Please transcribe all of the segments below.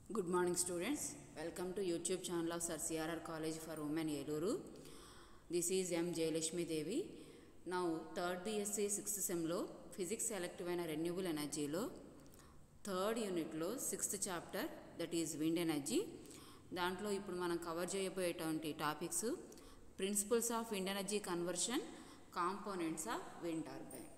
Good morning, students. Welcome to YouTube channel of Sir CRR College for Women Eluru. This is M. Jayalashmi Devi. Now, third BSc sixth సెమ్లో physics selective అయిన renewable ఎనర్జీలో third యూనిట్లో sixth chapter that is wind energy దాంట్లో ఇప్పుడు మనం cover చేయబోయేటువంటి topics principles of wind energy conversion components of wind turbine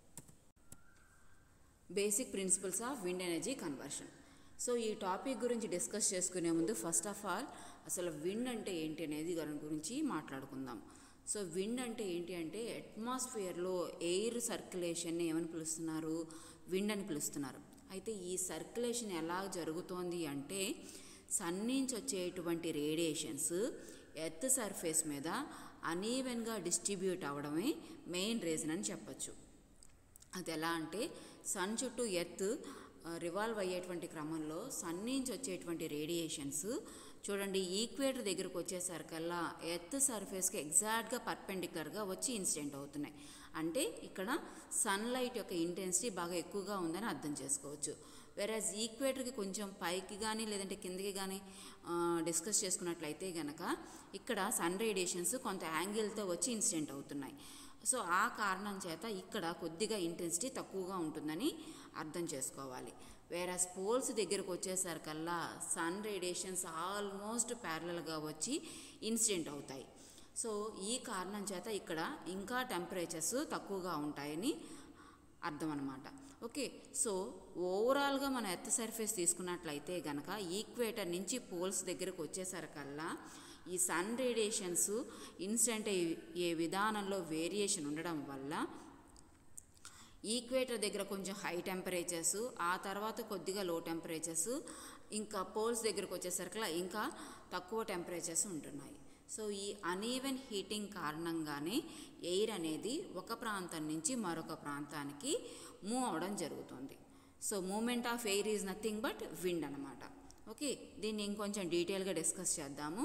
basic principles of wind energy conversion so ఈ topic గురించి డిస్కస్ చేసుకునే ముందు ఫస్ట్ ఆఫ్ ఆల్ అసలు విండ్ అంటే ఏంటి అనేది దాని గురించి మాట్లాడుకుందాం సో విండ్ అంటే ఏంటి అంటే అట్మాస్ఫియర్లో ఎయిర్ సర్క్యులేషన్ని ఏమని పిలుస్తున్నారు విండ్ అని పిలుస్తున్నారు అయితే ఈ సర్క్యులేషన్ ఎలా జరుగుతోంది అంటే సన్ నుంచి వచ్చేటువంటి రేడియేషన్స్ ఎర్త్ సర్ఫేస్ మీద అనీవెన్గా డిస్ట్రిబ్యూట్ అవ్వడమే మెయిన్ రీజన్ అని చెప్పచ్చు అది ఎలా అంటే సన్ చుట్టూ ఎర్త్ రివాల్వ్ అయ్యేటువంటి క్రమంలో సన్ నుంచి వచ్చేటువంటి రేడియేషన్స్ చూడండి ఈక్వేటర్ దగ్గరకు వచ్చేసరికల్లా ఎర్త్ సర్ఫేస్కి ఎగ్జాక్ట్గా పర్పెండిక్యులర్గా వచ్చి ఇన్సిడెంట్ అవుతున్నాయి అంటే ఇక్కడ సన్లైట్ యొక్క ఇంటెన్సిటీ బాగా ఎక్కువగా ఉందని అర్థం చేసుకోవచ్చు వెరాజ్ ఈక్వేటర్కి కొంచెం పైకి కానీ లేదంటే కిందకి కానీ డిస్కస్ చేసుకున్నట్లయితే గనక ఇక్కడ సన్ రేడియేషన్స్ కొంత యాంగిల్తో వచ్చి ఇన్సిడెంట్ అవుతున్నాయి సో ఆ కారణం చేత ఇక్కడ కొద్దిగా ఇంటెన్సిటీ తక్కువగా ఉంటుందని అర్థం చేసుకోవాలి వేరే పోల్స్ దగ్గరకు వచ్చేసరికల్లా సన్ రేడియేషన్స్ ఆల్మోస్ట్ ప్యారలల్గా వచ్చి ఇన్సిడెంట్ అవుతాయి సో ఈ కారణం చేత ఇక్కడ ఇంకా టెంపరేచర్స్ తక్కువగా ఉంటాయని అర్థం అనమాట ఓకే సో ఓవరాల్గా మన ఎర్త్ సర్ఫేస్ తీసుకున్నట్లయితే గనక ఈక్వేటర్ నుంచి పోల్స్ దగ్గరకు వచ్చేసరికల్లా ఈ సన్ రేడియేషన్స్ ఇన్స్టెంట్ ఏ విధానంలో వేరియేషన్ ఉండడం వల్ల ఈక్వేటర్ దగ్గర కొంచెం హై టెంపరేచర్స్ ఆ తర్వాత కొద్దిగా లో టెంపరేచర్స్ ఇంకా పోల్స్ దగ్గరకు వచ్చేసరికి ఇంకా తక్కువ టెంపరేచర్స్ ఉంటున్నాయి సో ఈ అనీవెన్ హీటింగ్ కారణంగానే ఎయిర్ అనేది ఒక ప్రాంతం నుంచి మరొక ప్రాంతానికి మూవ్ అవడం జరుగుతుంది so movement of air is nothing but wind అనమాట ఓకే దీన్ని ఇంకొంచెం డీటెయిల్గా డిస్కస్ చేద్దాము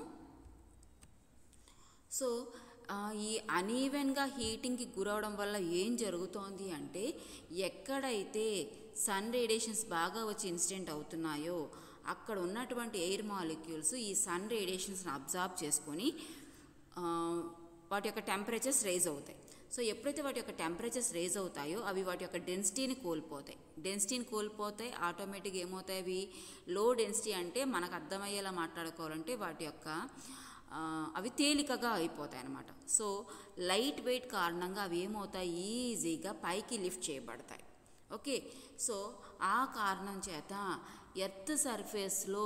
సో ఈ అనీవెన్గా హీటింగ్కి గురవడం వల్ల ఏం జరుగుతోంది అంటే ఎక్కడైతే సన్ రేడియేషన్స్ బాగా వచ్చి ఇన్సిడెంట్ అవుతున్నాయో అక్కడ ఉన్నటువంటి ఎయిర్ మాలిక్యూల్స్ ఈ సన్ రేడియేషన్స్ని అబ్జార్బ్ చేసుకొని వాటి యొక్క టెంపరేచర్స్ రైజ్ అవుతాయి సో ఎప్పుడైతే వాటి యొక్క టెంపరేచర్స్ రేజ్ అవుతాయో అవి వాటి యొక్క డెన్సిటీని కోల్పోతాయి డెన్సిటీని కోల్పోతాయి ఆటోమేటిక్గా ఏమవుతాయి అవి లో డెన్సిటీ అంటే మనకు అర్థమయ్యేలా మాట్లాడుకోవాలంటే వాటి యొక్క అవి తేలికగా అయిపోతాయి అన్నమాట సో లైట్ వెయిట్ కారణంగా అవి ఏమవుతాయి ఈజీగా పైకి లిఫ్ట్ చేయబడతాయి ఓకే సో ఆ కారణం చేత ఎర్త్ సర్ఫేస్లో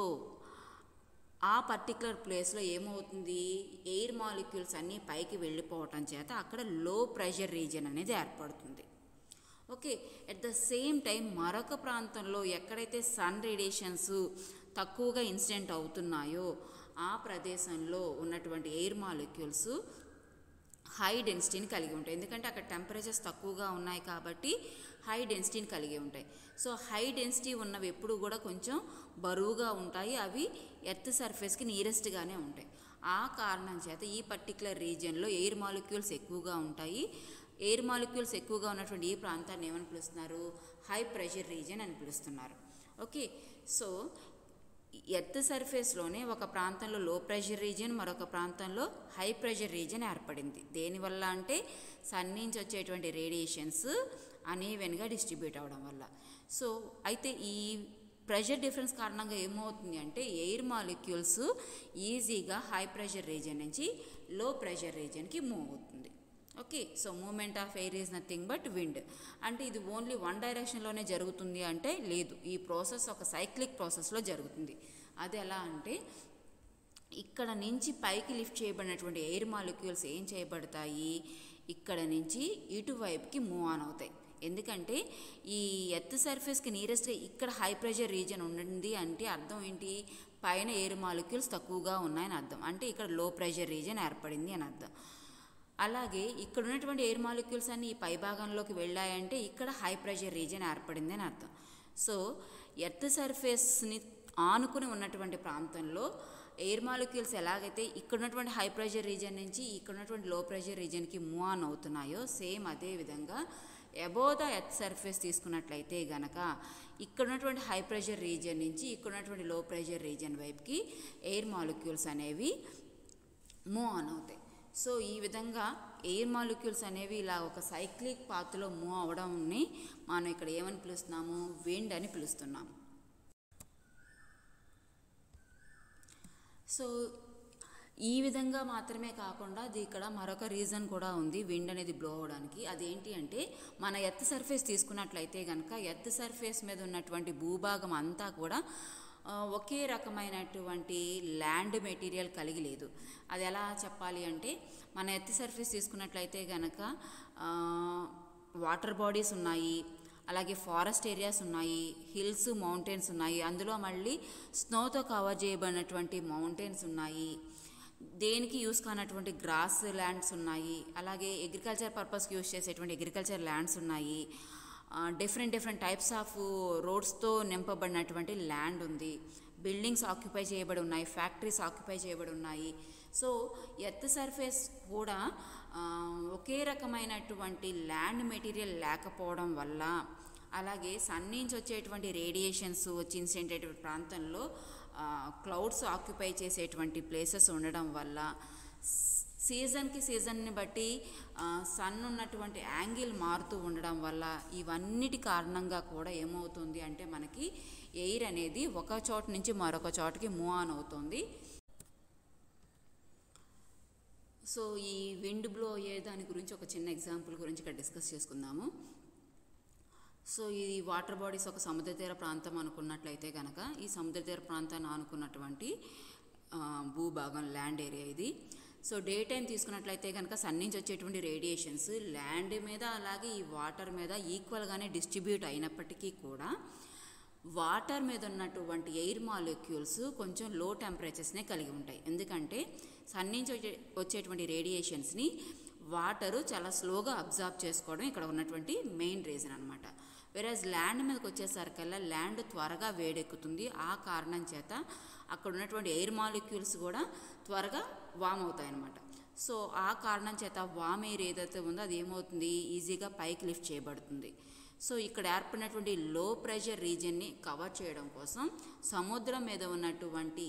ఆ పర్టికులర్ ప్లేస్లో ఏమవుతుంది ఎయిర్ మాలిక్యూల్స్ అన్నీ పైకి వెళ్ళిపోవటం చేత అక్కడ లో ప్రెషర్ రీజియన్ అనేది ఏర్పడుతుంది okay at the same time మరొక ప్రాంతంలో ఎక్కడైతే సన్ రేడియేషన్స్ తక్కువగా ఇన్సిడెంట్ అవుతున్నాయో ఆ ప్రదేశంలో ఉన్నటువంటి ఎయిర్ మాలిక్యూల్స్ హై డెన్సిటీని కలిగి ఉంటాయి ఎందుకంటే అక్కడ టెంపరేచర్స్ తక్కువగా ఉన్నాయి కాబట్టి హై డెన్సిటీని కలిగి ఉంటాయి సో హై డెన్సిటీ ఉన్నవి ఎప్పుడు కూడా కొంచెం బరువుగా ఉంటాయి అవి ఎర్త్ సర్ఫేస్కి నియరెస్ట్గానే ఉంటాయి ఆ కారణం చేత ఈ పర్టికులర్ రీజియన్లో ఎయిర్ మాలిక్యూల్స్ ఎక్కువగా ఉంటాయి ఎయిర్ మాలిక్యూల్స్ ఎక్కువగా ఉన్నటువంటి ఈ ప్రాంతాన్ని ఏమని పిలుస్తున్నారు హై ప్రెషర్ రీజియన్ అని పిలుస్తున్నారు ఓకే సో ఎర్త్ సర్ఫేస్లోనే ఒక ప్రాంతంలో లో ప్రెషర్ రీజియన్ మరొక ప్రాంతంలో హై ప్రెషర్ రీజియన్ ఏర్పడింది దేనివల్ల అంటే సన్ నుంచి వచ్చేటువంటి రేడియేషన్స్ అనీవెన్గా డిస్ట్రిబ్యూట్ అవడం వల్ల సో అయితే ఈ ప్రెషర్ డిఫరెన్స్ కారణంగా ఏమవుతుంది అంటే ఎయిర్ మాలిక్యూల్స్ ఈజీగా హై ప్రెషర్ రీజియన్ నుంచి లో ప్రెషర్ రీజియన్కి మూవ్ అవుతుంది okay so movement of air is nothing but wind అంటే ఇది ఓన్లీ వన్ డైరెక్షన్లోనే జరుగుతుంది అంటే లేదు ఈ ప్రాసెస్ ఒక సైక్లిక్ ప్రాసెస్లో జరుగుతుంది అది ఎలా అంటే ఇక్కడ నుంచి పైకి లిఫ్ట్ చేయబడినటువంటి ఎయిర్ మాలిక్యూల్స్ ఏం చేయబడతాయి ఇక్కడ నుంచి ఇటువైపుకి మూవ్ ఆన్ అవుతాయి ఎందుకంటే ఈ ఎర్త్ సర్ఫేస్కి నియరెస్ట్గా ఇక్కడ హై ప్రెషర్ రీజన్ ఉంది అంటే అర్థం ఏంటి పైన ఎయిర్ మాలిక్యూల్స్ తక్కువగా ఉన్నాయని అర్థం అంటే ఇక్కడ లో ప్రెషర్ రీజన్ ఏర్పడింది అని అర్థం అలాగే ఇక్కడ ఉన్నటువంటి ఎయిర్ మాలిక్యూల్స్ అన్ని ఈ పైభాగంలోకి వెళ్ళాయంటే ఇక్కడ హై ప్రెషర్ రీజన్ ఏర్పడింది అని అర్థం సో ఎర్త్ సర్ఫేస్ని ఆనుకుని ఉన్నటువంటి ప్రాంతంలో ఎయిర్ మాలిక్యూల్స్ ఎలాగైతే ఇక్కడ ఉన్నటువంటి హై ప్రెషర్ రీజన్ నుంచి ఇక్కడ ఉన్నటువంటి లో ప్రెషర్ రీజన్కి మూవ్ ఆన్ అవుతున్నాయో సేమ్ అదే విధంగా అబోవ్ ద ఎర్త్ సర్ఫేస్ తీసుకున్నట్లయితే గనక ఇక్కడ ఉన్నటువంటి హై ప్రెషర్ రీజియన్ నుంచి ఇక్కడ ఉన్నటువంటి లో ప్రెషర్ రీజియన్ వైపుకి ఎయిర్ మాలిక్యూల్స్ అనేవి మూవ్ ఆన్ అవుతాయి సో ఈ విధంగా ఎయిర్ మాలిక్యూల్స్ అనేవి ఇలా ఒక సైక్లిక్ పాత్లో మూవ్ అవడంని మనం ఇక్కడ ఏమని పిలుస్తున్నాము విండ్ అని పిలుస్తున్నాము సో ఈ విధంగా మాత్రమే కాకుండా అది ఇక్కడ మరొక రీజన్ కూడా ఉంది విండ్ అనేది బ్లో అవడానికి అదేంటి అంటే మన ఎర్త్ సర్ఫేస్ తీసుకున్నట్లయితే కనుక ఎర్త్ సర్ఫేస్ మీద ఉన్నటువంటి భూభాగం అంతా కూడా ఆ, ఒకే రకమైనటువంటి ల్యాండ్ మెటీరియల్ కలిగి లేదు అది ఎలా చెప్పాలి అంటే మన ఎర్త్ సర్ఫేస్ తీసుకున్నట్లయితే కనుక వాటర్ బాడీస్ ఉన్నాయి అలాగే ఫారెస్ట్ ఏరియాస్ ఉన్నాయి హిల్స్ మౌంటైన్స్ ఉన్నాయి అందులో మళ్ళీ స్నోతో కవర్ చేయబడినటువంటి మౌంటైన్స్ ఉన్నాయి దేనికి యూస్ కానటువంటి గ్రాస్ ల్యాండ్స్ ఉన్నాయి అలాగే అగ్రికల్చర్ పర్పస్కి యూస్ చేసేటువంటి అగ్రికల్చర్ ల్యాండ్స్ ఉన్నాయి డిఫరెంట్ డిఫరెంట్ టైప్స్ ఆఫ్ రోడ్స్తో నింపబడినటువంటి ల్యాండ్ ఉంది బిల్డింగ్స్ ఆక్యుపై చేయబడి ఉన్నాయి ఫ్యాక్టరీస్ ఆక్యుపై చేయబడి ఉన్నాయి సో ఎర్త్ సర్ఫేస్ కూడా ఆ, ఒకే రకమైనటువంటి ల్యాండ్ మెటీరియల్ లేకపోవడం వల్ల అలాగే సన్ నుంచి వచ్చేటువంటి రేడియేషన్స్ వచ్చి ఇన్సిడెంట్ ప్రాంతంలో క్లౌడ్స్ ఆక్యుపై చేసేటువంటి ప్లేసెస్ ఉండడం వల్ల సీజన్కి సీజన్ని బట్టి సన్ ఉన్నటువంటి యాంగిల్ మారుతూ ఉండడం వల్ల ఇవన్నిటి కారణంగా కూడా ఏమవుతుంది అంటే మనకి ఎయిర్ అనేది ఒక చోట నుంచి మరొక చోటకి మూవ్ ఆన్ అవుతుంది సో ఈ విండ్ బ్లో అయ్యే దాని గురించి ఒక చిన్న ఎగ్జాంపుల్ గురించి ఇక్కడ డిస్కస్ చేసుకుందాము సో ఇది వాటర్ బాడీస్ ఒక సముద్ర తీర ప్రాంతం అనుకున్నట్లయితే కనుక ఈ సముద్ర తీర ప్రాంతాన్ని ఆనుకున్నటువంటి ఆ, భూభాగం ల్యాండ్ ఏరియా ఇది సో డే టైం తీసుకున్నట్లయితే కనుక సన్ నుంచి వచ్చేటువంటి రేడియేషన్స్ ల్యాండ్ మీద అలాగే ఈ వాటర్ మీద ఈక్వల్గానే డిస్ట్రిబ్యూట్ అయినప్పటికీ కూడా వాటర్ మీద ఉన్నటువంటి ఎయిర్ మాలిక్యూల్స్ కొంచెం లో టెంపరేచర్స్నే కలిగి ఉంటాయి ఎందుకంటే సన్ నుంచి వచ్చే వచ్చేటువంటి రేడియేషన్స్ని వాటరు చాలా స్లోగా అబ్జార్బ్ చేసుకోవడం ఇక్కడ ఉన్నటువంటి మెయిన్ రీజన్ అనమాట వెరాజ్ ల్యాండ్ మీదకి వచ్చేసరికల్లా ల్యాండ్ త్వరగా వేడెక్కుతుంది ఆ కారణం చేత అక్కడ ఉన్నటువంటి ఎయిర్ మాలిక్యూల్స్ కూడా త్వరగా వామ్ అవుతాయి అన్నమాట సో ఆ కారణం చేత వామ్ ఎయిర్ ఏదైతే ఉందో అది ఏమవుతుంది ఈజీగా పైకి లిఫ్ట్ చేయబడుతుంది సో ఇక్కడ ఏర్పడినటువంటి లో ప్రెషర్ రీజియన్ని కవర్ చేయడం కోసం సముద్రం మీద ఉన్నటువంటి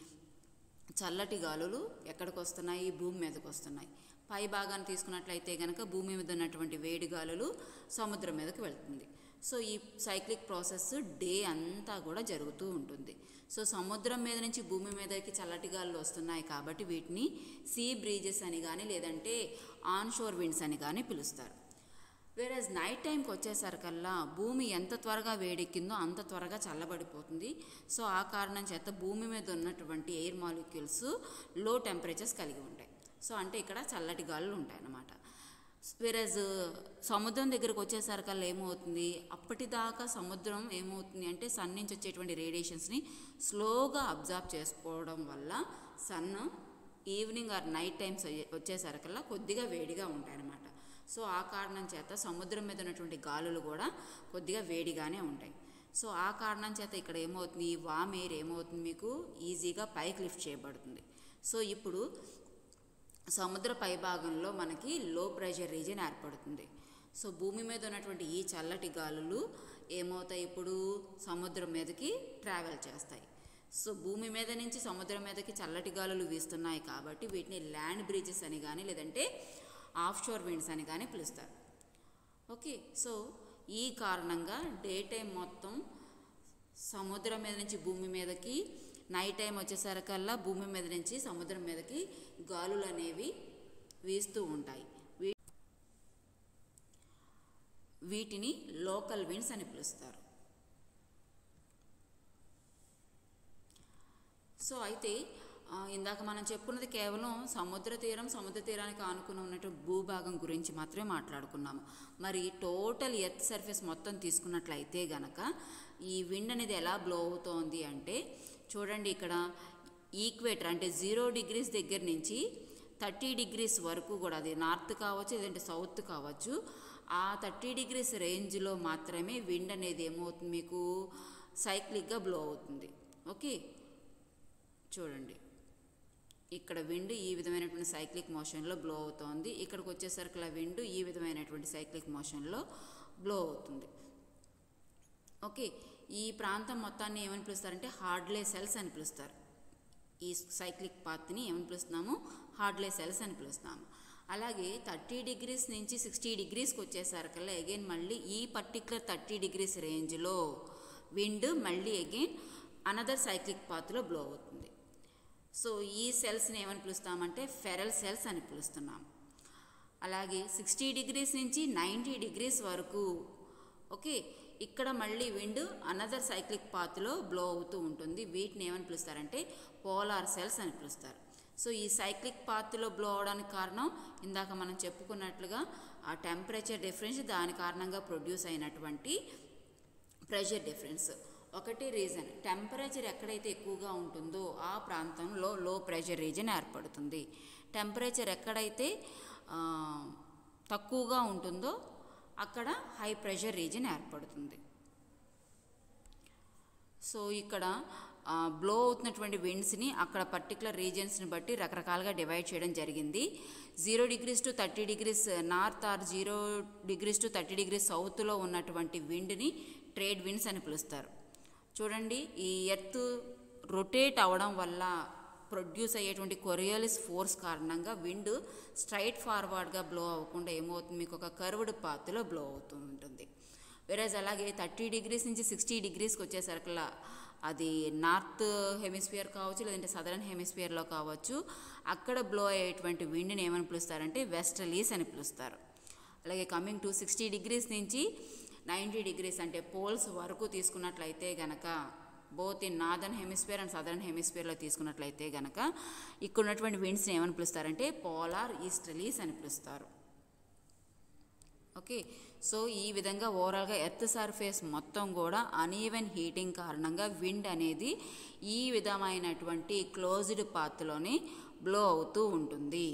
చల్లటి గాలులు ఎక్కడికి వస్తున్నాయి భూమి మీదకి వస్తున్నాయి పై భాగాన్ని తీసుకున్నట్లయితే కనుక భూమి మీద ఉన్నటువంటి వేడి గాలులు సముద్రం మీదకి వెళ్తుంది సో ఈ సైక్లిక్ ప్రాసెస్ డే అంతా కూడా జరుగుతూ ఉంటుంది సో సముద్రం మీద నుంచి భూమి మీదకి చల్లటి గాలులు వస్తున్నాయి కాబట్టి వీటిని సీ బ్రీజెస్ అని కానీ లేదంటే ఆన్ షోర్ విండ్స్ అని కానీ పిలుస్తారు వేరేజ్ నైట్ టైంకి వచ్చేసరికల్లా భూమి ఎంత త్వరగా వేడెక్కిందో అంత త్వరగా చల్లబడిపోతుంది సో ఆ కారణం చేత భూమి మీద ఉన్నటువంటి ఎయిర్ మాలిక్యూల్స్ లో టెంపరేచర్స్ కలిగి ఉంటాయి సో అంటే ఇక్కడ చల్లటి గాలులు ఉంటాయి అన్నమాట వేరేజ్ సముద్రం దగ్గరకు వచ్చేసరికల్లా ఏమవుతుంది అప్పటిదాకా సముద్రం ఏమవుతుంది అంటే సన్ నుంచి వచ్చేటువంటి రేడియేషన్స్ని స్లోగా అబ్జార్బ్ చేసుకోవడం వల్ల sun evening or night times వచ్చేసరికల్లా కొద్దిగా వేడిగా ఉంటాయి అన్నమాట సో ఆ కారణం చేత సముద్రం మీద ఉన్నటువంటి గాలులు కూడా కొద్దిగా వేడిగానే ఉంటాయి సో ఆ కారణం చేత ఇక్కడ ఏమవుతుంది ఈ వామ్ ఎయిర్ ఏమవుతుంది మీకు ఈజీగా పైకి లిఫ్ట్ చేయబడుతుంది సో ఇప్పుడు సముద్ర పైభాగంలో మనకి లో ప్రెషర్ రీజియన్ ఏర్పడుతుంది సో భూమి మీద ఉన్నటువంటి ఈ చల్లటి గాలులు ఏమవుతాయి ఇప్పుడు సముద్రం మీదకి ట్రావెల్ చేస్తాయి సో భూమి మీద నుంచి సముద్రం మీదకి చల్లటి గాలులు వీస్తున్నాయి కాబట్టి వీటిని ల్యాండ్ బ్రిడ్జెస్ అని కానీ లేదంటే ఆఫ్ షోర్ విండ్స్ అని కానీ పిలుస్తారు ఓకే సో ఈ కారణంగా డే టైం మొత్తం సముద్రం మీద నుంచి భూమి మీదకి నైట్ టైం వచ్చేసరికల్లా భూమి మీద నుంచి సముద్రం మీదకి గాలులు అనేవి వీస్తూ ఉంటాయి వీ- వీటిని లోకల్ విండ్స్ అని పిలుస్తారు సో అయితే ఆ, ఇందాక మనం చెప్పుకున్నది కేవలం సముద్ర తీరం సముద్ర తీరానికి ఆనుకుని ఉన్నట్టు భూభాగం గురించి మాత్రమే మాట్లాడుకున్నాము మరి టోటల్ ఎర్త్ సర్ఫేస్ మొత్తం తీసుకున్నట్లయితే గనక ఈ విండ్ అనేది ఎలా బ్లో అవుతోంది అంటే చూడండి ఇక్కడ ఈక్వేటర్ అంటే జీరో డిగ్రీస్ దగ్గర నుంచి థర్టీ డిగ్రీస్ వరకు కూడా అది నార్త్ కావచ్చు లేదంటే సౌత్ కావచ్చు ఆ థర్టీ డిగ్రీస్ రేంజ్లో మాత్రమే విండ్ అనేది ఏమవుతుంది మీకు సైక్లిక్గా బ్లో అవుతుంది ఓకే చూడండి ఇక్కడ విండ్ ఈ విధమైనటువంటి సైక్లిక్ మోషన్లో బ్లో అవుతోంది ఇక్కడికి వచ్చేసరికి విండ్ ఈ విధమైనటువంటి సైక్లిక్ మోషన్లో బ్లో అవుతుంది ఓకే ఈ ప్రాంతం మొత్తాన్ని ఏమని పిలుస్తారంటే హార్డ్లే సెల్స్ అని పిలుస్తారు ఈ సైక్లిక్ పాత్ని ఏమని పిలుస్తున్నాము హార్డ్లే సెల్స్ అని పిలుస్తున్నాము అలాగే థర్టీ డిగ్రీస్ నుంచి సిక్స్టీ డిగ్రీస్కి వచ్చేసరికల్లా అగైన్ మళ్ళీ ఈ పర్టికులర్ థర్టీ డిగ్రీస్ రేంజ్లో విండ్ మళ్ళీ అగైన్ అనదర్ సైక్లిక్ పాత్లో బ్లో అవుతుంది సో ఈ సెల్స్ని ఏమని పిలుస్తామంటే ఫెరల్ సెల్స్ అని పిలుస్తున్నాం అలాగే సిక్స్టీ డిగ్రీస్ నుంచి నైంటీ డిగ్రీస్ వరకు ఓకే ఇక్కడ మళ్ళీ విండ్ అనదర్ సైక్లిక్ పాత్లో బ్లో అవుతూ ఉంటుంది వీటిని ఏమని పిలుస్తారంటే పోలార్ సెల్స్ అని పిలుస్తారు సో ఈ సైక్లిక్ పాత్లో బ్లో అవడానికి కారణం ఇందాక మనం చెప్పుకున్నట్లుగా ఆ టెంపరేచర్ డిఫరెన్స్ దాని కారణంగా ప్రొడ్యూస్ అయినటువంటి ప్రెషర్ డిఫరెన్స్ ఒకటి రీజన్ టెంపరేచర్ ఎక్కడైతే ఎక్కువగా ఉంటుందో ఆ ప్రాంతంలో లో ప్రెషర్ రీజన్ ఏర్పడుతుంది టెంపరేచర్ ఎక్కడైతే ఆ, తక్కువగా ఉంటుందో అక్కడ హై ప్రెషర్ రీజన్ ఏర్పడుతుంది సో ఇక్కడ బ్లో అవుతున్నటువంటి విండ్స్ని అక్కడ పర్టికులర్ రీజన్స్ని బట్టి రకరకాలుగా డివైడ్ చేయడం జరిగింది zero degrees to thirty degrees north or zero degrees to thirty degrees సౌత్లో ఉన్నటువంటి విండ్ని ట్రేడ్ విండ్స్ అని పిలుస్తారు చూడండి ఈ ఎర్త్ రొటేట్ అవడం వల్ల ప్రొడ్యూస్ అయ్యేటువంటి కొరియోలిస్ ఫోర్స్ కారణంగా విండ్ స్ట్రైట్ ఫార్వర్డ్గా బ్లో అవ్వకుండా ఏమవుతుంది మీకు ఒక కర్వ్డ్ పాత్లో బ్లో అవుతూ ఉంటుంది వెరాజ్ అలాగే థర్టీ డిగ్రీస్ నుంచి సిక్స్టీ డిగ్రీస్కి వచ్చేసరికల్లా అది నార్త్ హెమిస్ఫియర్ కావచ్చు లేదంటే సదరన్ హెమిస్ఫియర్లో కావచ్చు అక్కడ బ్లో అయ్యేటువంటి విండ్ని ఏమని పిలుస్తారంటే వెస్టర్లీస్ అని పిలుస్తారు అలాగే కమింగ్ టు సిక్స్టీ డిగ్రీస్ నుంచి నైంటీ డిగ్రీస్ అంటే పోల్స్ వరకు తీసుకున్నట్లయితే గనక both in northern hemisphere and southern హెమిస్ఫియర్లో తీసుకున్నట్లయితే గనక ఇక్కడ ఉన్నటువంటి విండ్స్ని ఏమని పిలుస్తారంటే పోలార్ ఈస్టర్లీస్ అని పిలుస్తారు ఓకే సో ఈ విధంగా ఓవరాల్గా ఎర్త్ సర్ఫేస్ మొత్తం కూడా అనీవెన్ హీటింగ్ కారణంగా విండ్ అనేది ఈ విధమైనటువంటి క్లోజ్డ్ పాత్లోనే బ్లో అవుతూ ఉంటుంది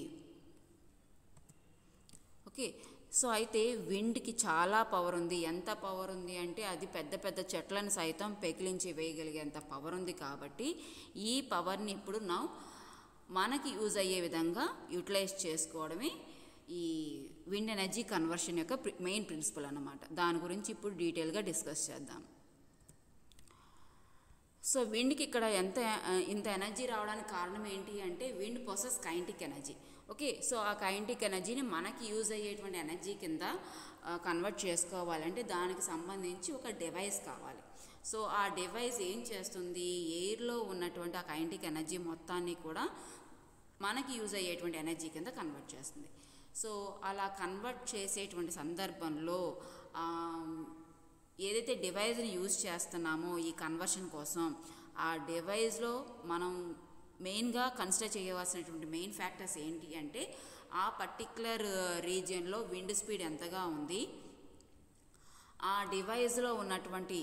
ఓకే సో అయితే విండ్కి చాలా పవర్ ఉంది ఎంత పవర్ ఉంది అంటే అది పెద్ద పెద్ద చెట్లను సైతం పెకిలించి వేయగలిగేంత పవర్ ఉంది కాబట్టి ఈ పవర్ని ఇప్పుడు నా మనకి యూజ్ అయ్యే విధంగా యూటిలైజ్ చేసుకోవడమే ఈ విండ్ ఎనర్జీ కన్వర్షన్ యొక్క మెయిన్ ప్రిన్సిపల్ అన్నమాట దాని గురించి ఇప్పుడు డీటెయిల్గా డిస్కస్ చేద్దాం సో విండ్కి ఇక్కడ ఎంత ఆ, ఇంత ఎనర్జీ రావడానికి కారణం ఏంటి అంటే wind possess kinetic energy okay so ఆ కైంటిక్ ఎనర్జీని మనకి యూజ్ అయ్యేటువంటి ఎనర్జీ కింద కన్వర్ట్ చేసుకోవాలంటే దానికి సంబంధించి ఒక డివైస్ కావాలి సో ఆ డివైస్ ఏం చేస్తుంది ఎయిర్లో ఉన్నటువంటి ఆ కైంటిక్ ఎనర్జీ మొత్తాన్ని కూడా మనకి యూజ్ అయ్యేటువంటి ఎనర్జీ కింద కన్వర్ట్ చేస్తుంది సో అలా కన్వర్ట్ చేసేటువంటి సందర్భంలో ఆ, ఏదైతే డివైజ్ని యూజ్ చేస్తున్నామో ఈ కన్వర్షన్ కోసం ఆ డివైస్లో మనం మెయిన్గా కన్సిడర్ చేయవలసినటువంటి మెయిన్ ఫ్యాక్టర్స్ ఏంటి అంటే ఆ పర్టిక్యులర్ రీజియన్లో విండ్ స్పీడ్ ఎంతగా ఉంది ఆ డివైస్లో ఉన్నటువంటి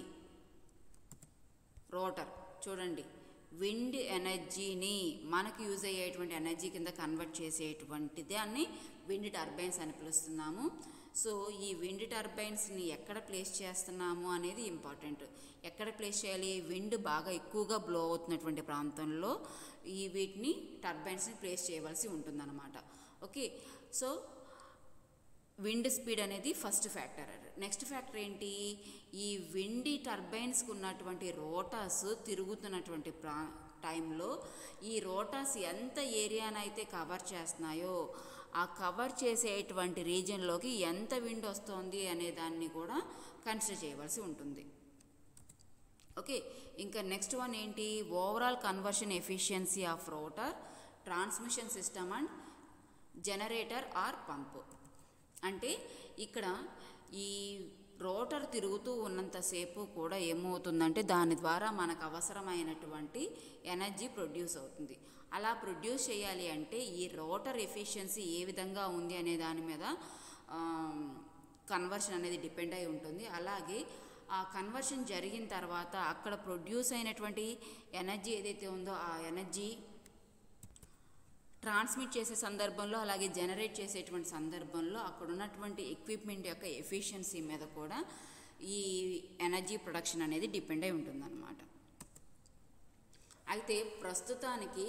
రోటర్ చూడండి విండ్ ఎనర్జీని మనకు యూజ్ అయ్యేటువంటి ఎనర్జీ కింద కన్వర్ట్ చేసేటువంటి దాన్ని విండ్ టర్బైన్స్ అని పిలుస్తున్నాము సో ఈ విండ్ టర్బైన్స్ని ఎక్కడ ప్లేస్ చేస్తున్నాము అనేది ఇంపార్టెంట్ ఎక్కడ ప్లేస్ చేయాలి విండ్ బాగా ఎక్కువగా బ్లో అవుతున్నటువంటి ప్రాంతంలో ఈ వీటిని టర్బైన్స్ని ప్లేస్ చేయవలసి ఉంటుందన్నమాట ఓకే సో విండ్ స్పీడ్ అనేది ఫస్ట్ ఫ్యాక్టర్ నెక్స్ట్ ఫ్యాక్టర్ ఏంటి ఈ విండి టర్బైన్స్కి ఉన్నటువంటి రోటాస్ తిరుగుతున్నటువంటి ప్రా టైంలో ఈ రోటాస్ ఎంత ఏరియానైతే కవర్ చేస్తున్నాయో ఆ కవర్ చేసేటువంటి రీజియన్లోకి ఎంత విండ్ వస్తుంది అనే దాన్ని కూడా కన్సిడర్ చేయవలసి ఉంటుంది ఓకే ఇంకా నెక్స్ట్ వన్ ఏంటి overall conversion efficiency of rotor transmission system and generator or pump అంటే ఇక్కడ ఈ రోటర్ తిరుగుతూ ఉన్నంతసేపు కూడా ఏమవుతుందంటే దాని ద్వారా మనకు అవసరమైనటువంటి ఎనర్జీ ప్రొడ్యూస్ అవుతుంది అలా ప్రొడ్యూస్ చేయాలి అంటే ఈ రోటర్ ఎఫిషియన్సీ ఏ విధంగా ఉంది అనే దాని మీద కన్వర్షన్ అనేది డిపెండ్ అయి ఉంటుంది అలాగే ఆ కన్వర్షన్ జరిగిన తర్వాత అక్కడ ప్రొడ్యూస్ అయినటువంటి ఎనర్జీ ఏదైతే ఉందో ఆ ఎనర్జీ ట్రాన్స్మిట్ చేసే సందర్భంలో అలాగే జనరేట్ చేసేటువంటి సందర్భంలో అక్కడ ఉన్నటువంటి ఎక్విప్మెంట్ యొక్క ఎఫిషియన్సీ మీద కూడా ఈ ఎనర్జీ ప్రొడక్షన్ అనేది డిపెండ్ అయి ఉంటుందన్నమాట అయితే ప్రస్తుతానికి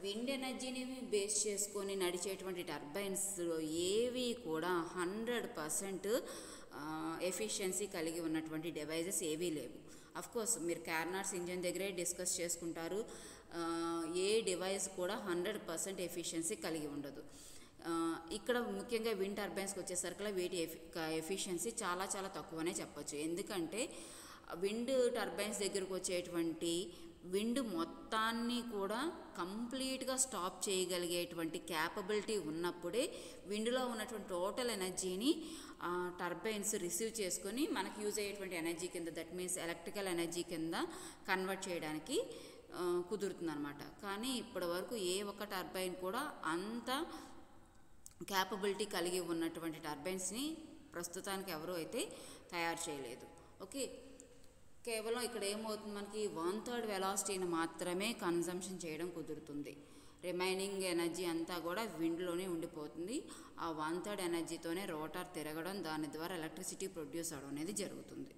విండ్ ఎనర్జీని బేస్ చేసుకొని నడిచేటువంటి టర్బైన్స్ ఏవి కూడా హండ్రెడ్ పర్సెంట్ ఎఫిషియన్సీ కలిగి ఉన్నటువంటి డివైజెస్ ఏవీ లేవు కోర్స్ మీరు క్యార్నార్స్ ఇంజన్ దగ్గరే డిస్కస్ చేసుకుంటారు ఆ, ఏ డివైస్ కూడా హండ్రెడ్ పర్సెంట్ ఎఫిషియన్సీ కలిగి ఉండదు ఆ, ఇక్కడ ముఖ్యంగా విండ్ టర్బైన్స్కి వచ్చేసరికి వీటి ఎఫి ఎఫిషియన్సీ చాలా చాలా తక్కువనే చెప్పొచ్చు ఎందుకంటే విండ్ టర్బైన్స్ దగ్గరకు వచ్చేటువంటి విండ్ మొత్తాన్ని కూడా కంప్లీట్గా స్టాప్ చేయగలిగేటువంటి క్యాపబిలిటీ ఉన్నప్పుడే విండ్లో ఉన్నటువంటి టోటల్ ఎనర్జీని టర్బైన్స్ రిసీవ్ చేసుకొని మనకి యూజ్ అయ్యేటువంటి ఎనర్జీ కింద దట్ మీన్స్ ఎలక్ట్రికల్ ఎనర్జీ కింద కన్వర్ట్ చేయడానికి కుదురుతుంది అనమాట కానీ ఇప్పటి వరకు ఏ ఒక్క టర్బైన్ కూడా అంత క్యాపబిలిటీ కలిగి ఉన్నటువంటి టర్బైన్స్ని ప్రస్తుతానికి ఎవరూ అయితే తయారు చేయలేదు ఓకే కేవలం ఇక్కడ ఏమవుతుంది మనకి వన్ థర్డ్ వెలాసిటీని మాత్రమే కన్జంప్షన్ చేయడం కుదురుతుంది రిమైనింగ్ ఎనర్జీ అంతా కూడా విండ్లోనే ఉండిపోతుంది ఆ వన్ థర్డ్ ఎనర్జీతోనే రోటర్ తిరగడం దాని ద్వారా ఎలక్ట్రిసిటీ ప్రొడ్యూస్ అవడం అనేది జరుగుతుంది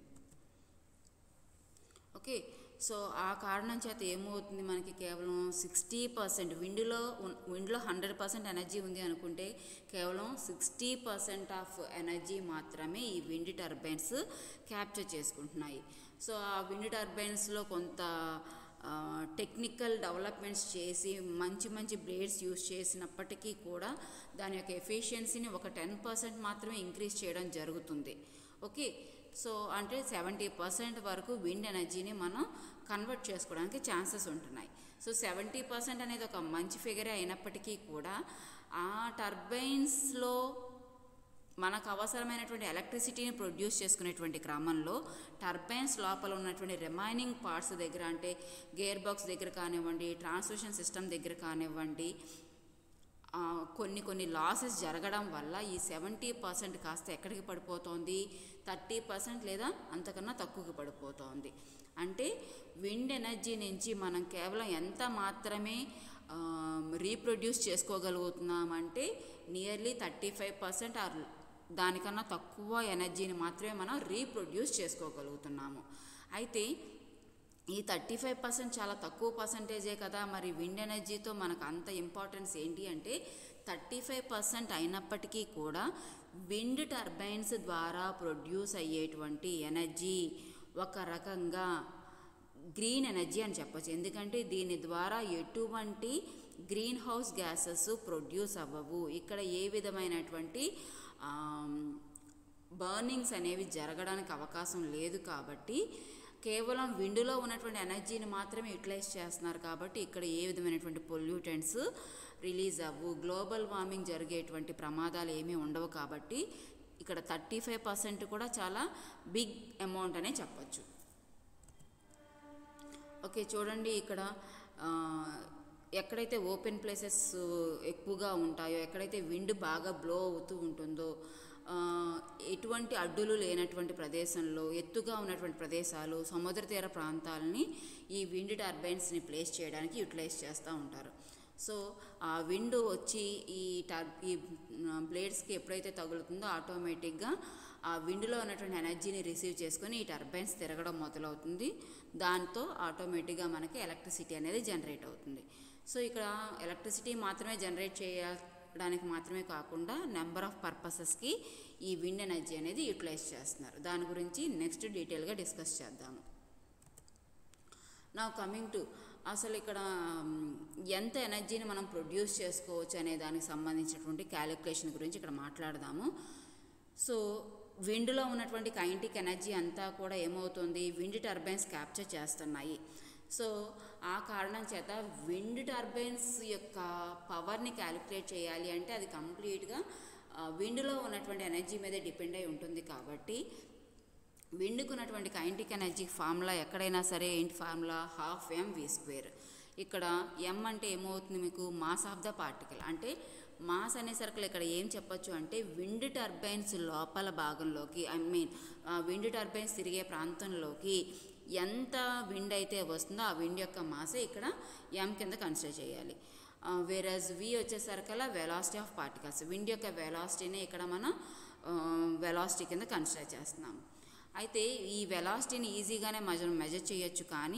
ఓకే సో ఆ కారణం చేత ఏమవుతుంది మనకి కేవలం సిక్స్టీ పర్సెంట్ విండ్లో విండ్లో హండ్రెడ్ పర్సెంట్ ఎనర్జీ ఉంది అనుకుంటే కేవలం సిక్స్టీ పర్సెంట్ ఆఫ్ ఎనర్జీ మాత్రమే ఈ విండ్ టర్బైన్స్ క్యాప్చర్ చేసుకుంటున్నాయి సో ఆ విండ్ టర్బైన్స్లో కొంత టెక్నికల్ డెవలప్మెంట్స్ చేసి మంచి మంచి బ్లేడ్స్ యూస్ చేసినప్పటికీ కూడా దాని యొక్క ఎఫిషియన్సీని ఒక టెన్ పర్సెంట్ మాత్రమే ఇంక్రీజ్ చేయడం జరుగుతుంది ఓకే సో అంటే సెవెంటీ పర్సెంట్ వరకు విండ్ ఎనర్జీని మనం కన్వర్ట్ చేసుకోవడానికి ఛాన్సెస్ ఉంటున్నాయి సో సెవెంటీ పర్సెంట్ అనేది ఒక మంచి ఫిగరే అయినప్పటికీ కూడా ఆ టర్బైన్స్లో మనకు అవసరమైనటువంటి ఎలక్ట్రిసిటీని ప్రొడ్యూస్ చేసుకునేటువంటి క్రమంలో టర్బైన్స్ లోపల ఉన్నటువంటి రిమైనింగ్ పార్ట్స్ దగ్గర అంటే గేర్ బాక్స్ దగ్గర కానివ్వండి ట్రాన్స్మిషన్ సిస్టమ్ దగ్గర కానివ్వండి ఆ, కొన్ని కొన్ని లాసెస్ జరగడం వల్ల ఈ సెవెంటీ పర్సెంట్ కాస్త ఎక్కడికి పడిపోతోంది థర్టీ పర్సెంట్ లేదా అంతకన్నా తక్కువకి పడిపోతోంది అంటే విండ్ ఎనర్జీ నుంచి మనం కేవలం ఎంత మాత్రమే రీప్రొడ్యూస్ చేసుకోగలుగుతున్నామంటే nearly thirty five percent or దానికన్నా తక్కువ ఎనర్జీని మాత్రమే మనం రీప్రొడ్యూస్ చేసుకోగలుగుతున్నాము అయితే ఈ థర్టీ ఫైవ్ పర్సెంట్ చాలా తక్కువ పర్సంటేజే కదా మరి విండ్ ఎనర్జీతో మనకు అంత ఇంపార్టెన్స్ ఏంటి అంటే థర్టీ ఫైవ్ పర్సెంట్ అయినప్పటికీ కూడా విండ్ టర్బైన్స్ ద్వారా ప్రొడ్యూస్ అయ్యేటువంటి ఎనర్జీ ఒక రకంగా గ్రీన్ ఎనర్జీ అని చెప్పొచ్చు ఎందుకంటే దీని ద్వారా ఎటువంటి గ్రీన్ హౌస్ గ్యాసెస్ ప్రొడ్యూస్ అవ్వవు ఇక్కడ ఏ విధమైనటువంటి బర్నింగ్స్ అనేవి జరగడానికి అవకాశం లేదు కాబట్టి కేవలం విండులో ఉన్నటువంటి ఎనర్జీని మాత్రమే యూటిలైజ్ చేస్తున్నారు కాబట్టి ఇక్కడ ఏ విధమైనటువంటి పొల్యూటెంట్స్ రిలీజ్ అవ్వు గ్లోబల్ వార్మింగ్ జరిగేటువంటి ప్రమాదాలు ఏమీ ఉండవు కాబట్టి ఇక్కడ థర్టీ ఫైవ్ పర్సెంట్ కూడా చాలా బిగ్ అమౌంట్ అనే చెప్పొచ్చు ఓకే చూడండి ఇక్కడ ఆ, ఎక్కడైతే ఓపెన్ ప్లేసెస్ ఎక్కువగా ఉంటాయో ఎక్కడైతే విండ్ బాగా బ్లో అవుతూ ఉంటుందో ఆ, ఎటువంటి అడ్డులు లేనటువంటి ప్రదేశంలో ఎత్తుగా ఉన్నటువంటి ప్రదేశాలు సముద్ర తీర ప్రాంతాలని ఈ విండ్ టర్బైన్స్ని ప్లేస్ చేయడానికి యూటిలైజ్ చేస్తూ ఉంటారు సో ఆ విండ్ వచ్చి ఈ టర్ ఈ బ్లేడ్స్కి ఎప్పుడైతే తగులుతుందో ఆటోమేటిక్గా ఆ విండ్లో ఉన్నటువంటి ఎనర్జీని రిసీవ్ చేసుకొని ఈ టర్బైన్స్ తిరగడం మొదలవుతుంది దాంతో ఆటోమేటిక్గా మనకి ఎలక్ట్రిసిటీ అనేది జనరేట్ అవుతుంది సో ఇక్కడ ఎలక్ట్రిసిటీ మాత్రమే జనరేట్ చేయడానికి మాత్రమే కాకుండా నెంబర్ ఆఫ్ పర్పసెస్కి ఈ విండ్ ఎనర్జీ అనేది యూటిలైజ్ చేస్తున్నారు దాని గురించి నెక్స్ట్ డీటెయిల్గా డిస్కస్ చేద్దాము నా కమింగ్ టు అసలు ఇక్కడ మ్, ఎంత ఎనర్జీని మనం ప్రొడ్యూస్ చేసుకోవచ్చు అనే దానికి సంబంధించినటువంటి క్యాలిక్యులేషన్ గురించి ఇక్కడ మాట్లాడదాము సో విండ్లో ఉన్నటువంటి కైంటిక్ ఎనర్జీ అంతా కూడా ఏమవుతుంది విండ్ టర్బైన్స్ క్యాప్చర్ చేస్తున్నాయి సో ఆ కారణం చేత విండ్ టర్బైన్స్ యొక్క పవర్ని క్యాలిక్యులేట్ చేయాలి అంటే అది కంప్లీట్గా విండ్లో ఉన్నటువంటి ఎనర్జీ మీదే డిపెండ్ అయి ఉంటుంది కాబట్టి విండ్కు ఉన్నటువంటి కైంటిక్ ఎనర్జీ ఫార్ములా ఎక్కడైనా సరే ఏంటి formula half m v square ఇక్కడ ఎం అంటే ఏమవుతుంది మీకు మాస్ ఆఫ్ ద పార్టికల్ అంటే మాస్ అనే సర్కిల్ ఇక్కడ ఏం చెప్పొచ్చు అంటే విండ్ టర్బైన్స్ లోపల భాగంలోకి ఐ మీన్ విండ్ టర్బైన్స్ తిరిగే ప్రాంతంలోకి ఎంత విండ్ అయితే వస్తుందో ఆ విండ్ యొక్క మాసే ఇక్కడ ఎం కింద కన్సిడర్ చేయాలి వేరస్ వి వచ్చేసరికల్లా వెలాసిటీ ఆఫ్ పార్టికల్స్ విండ్ యొక్క వెలాసిటీని ఇక్కడ మనం వెలాసిటీ కింద కన్సిడర్ చేస్తున్నాము అయితే ఈ వెలాసిటీని ఈజీగానే మెజర్ మెజర్ చేయొచ్చు కానీ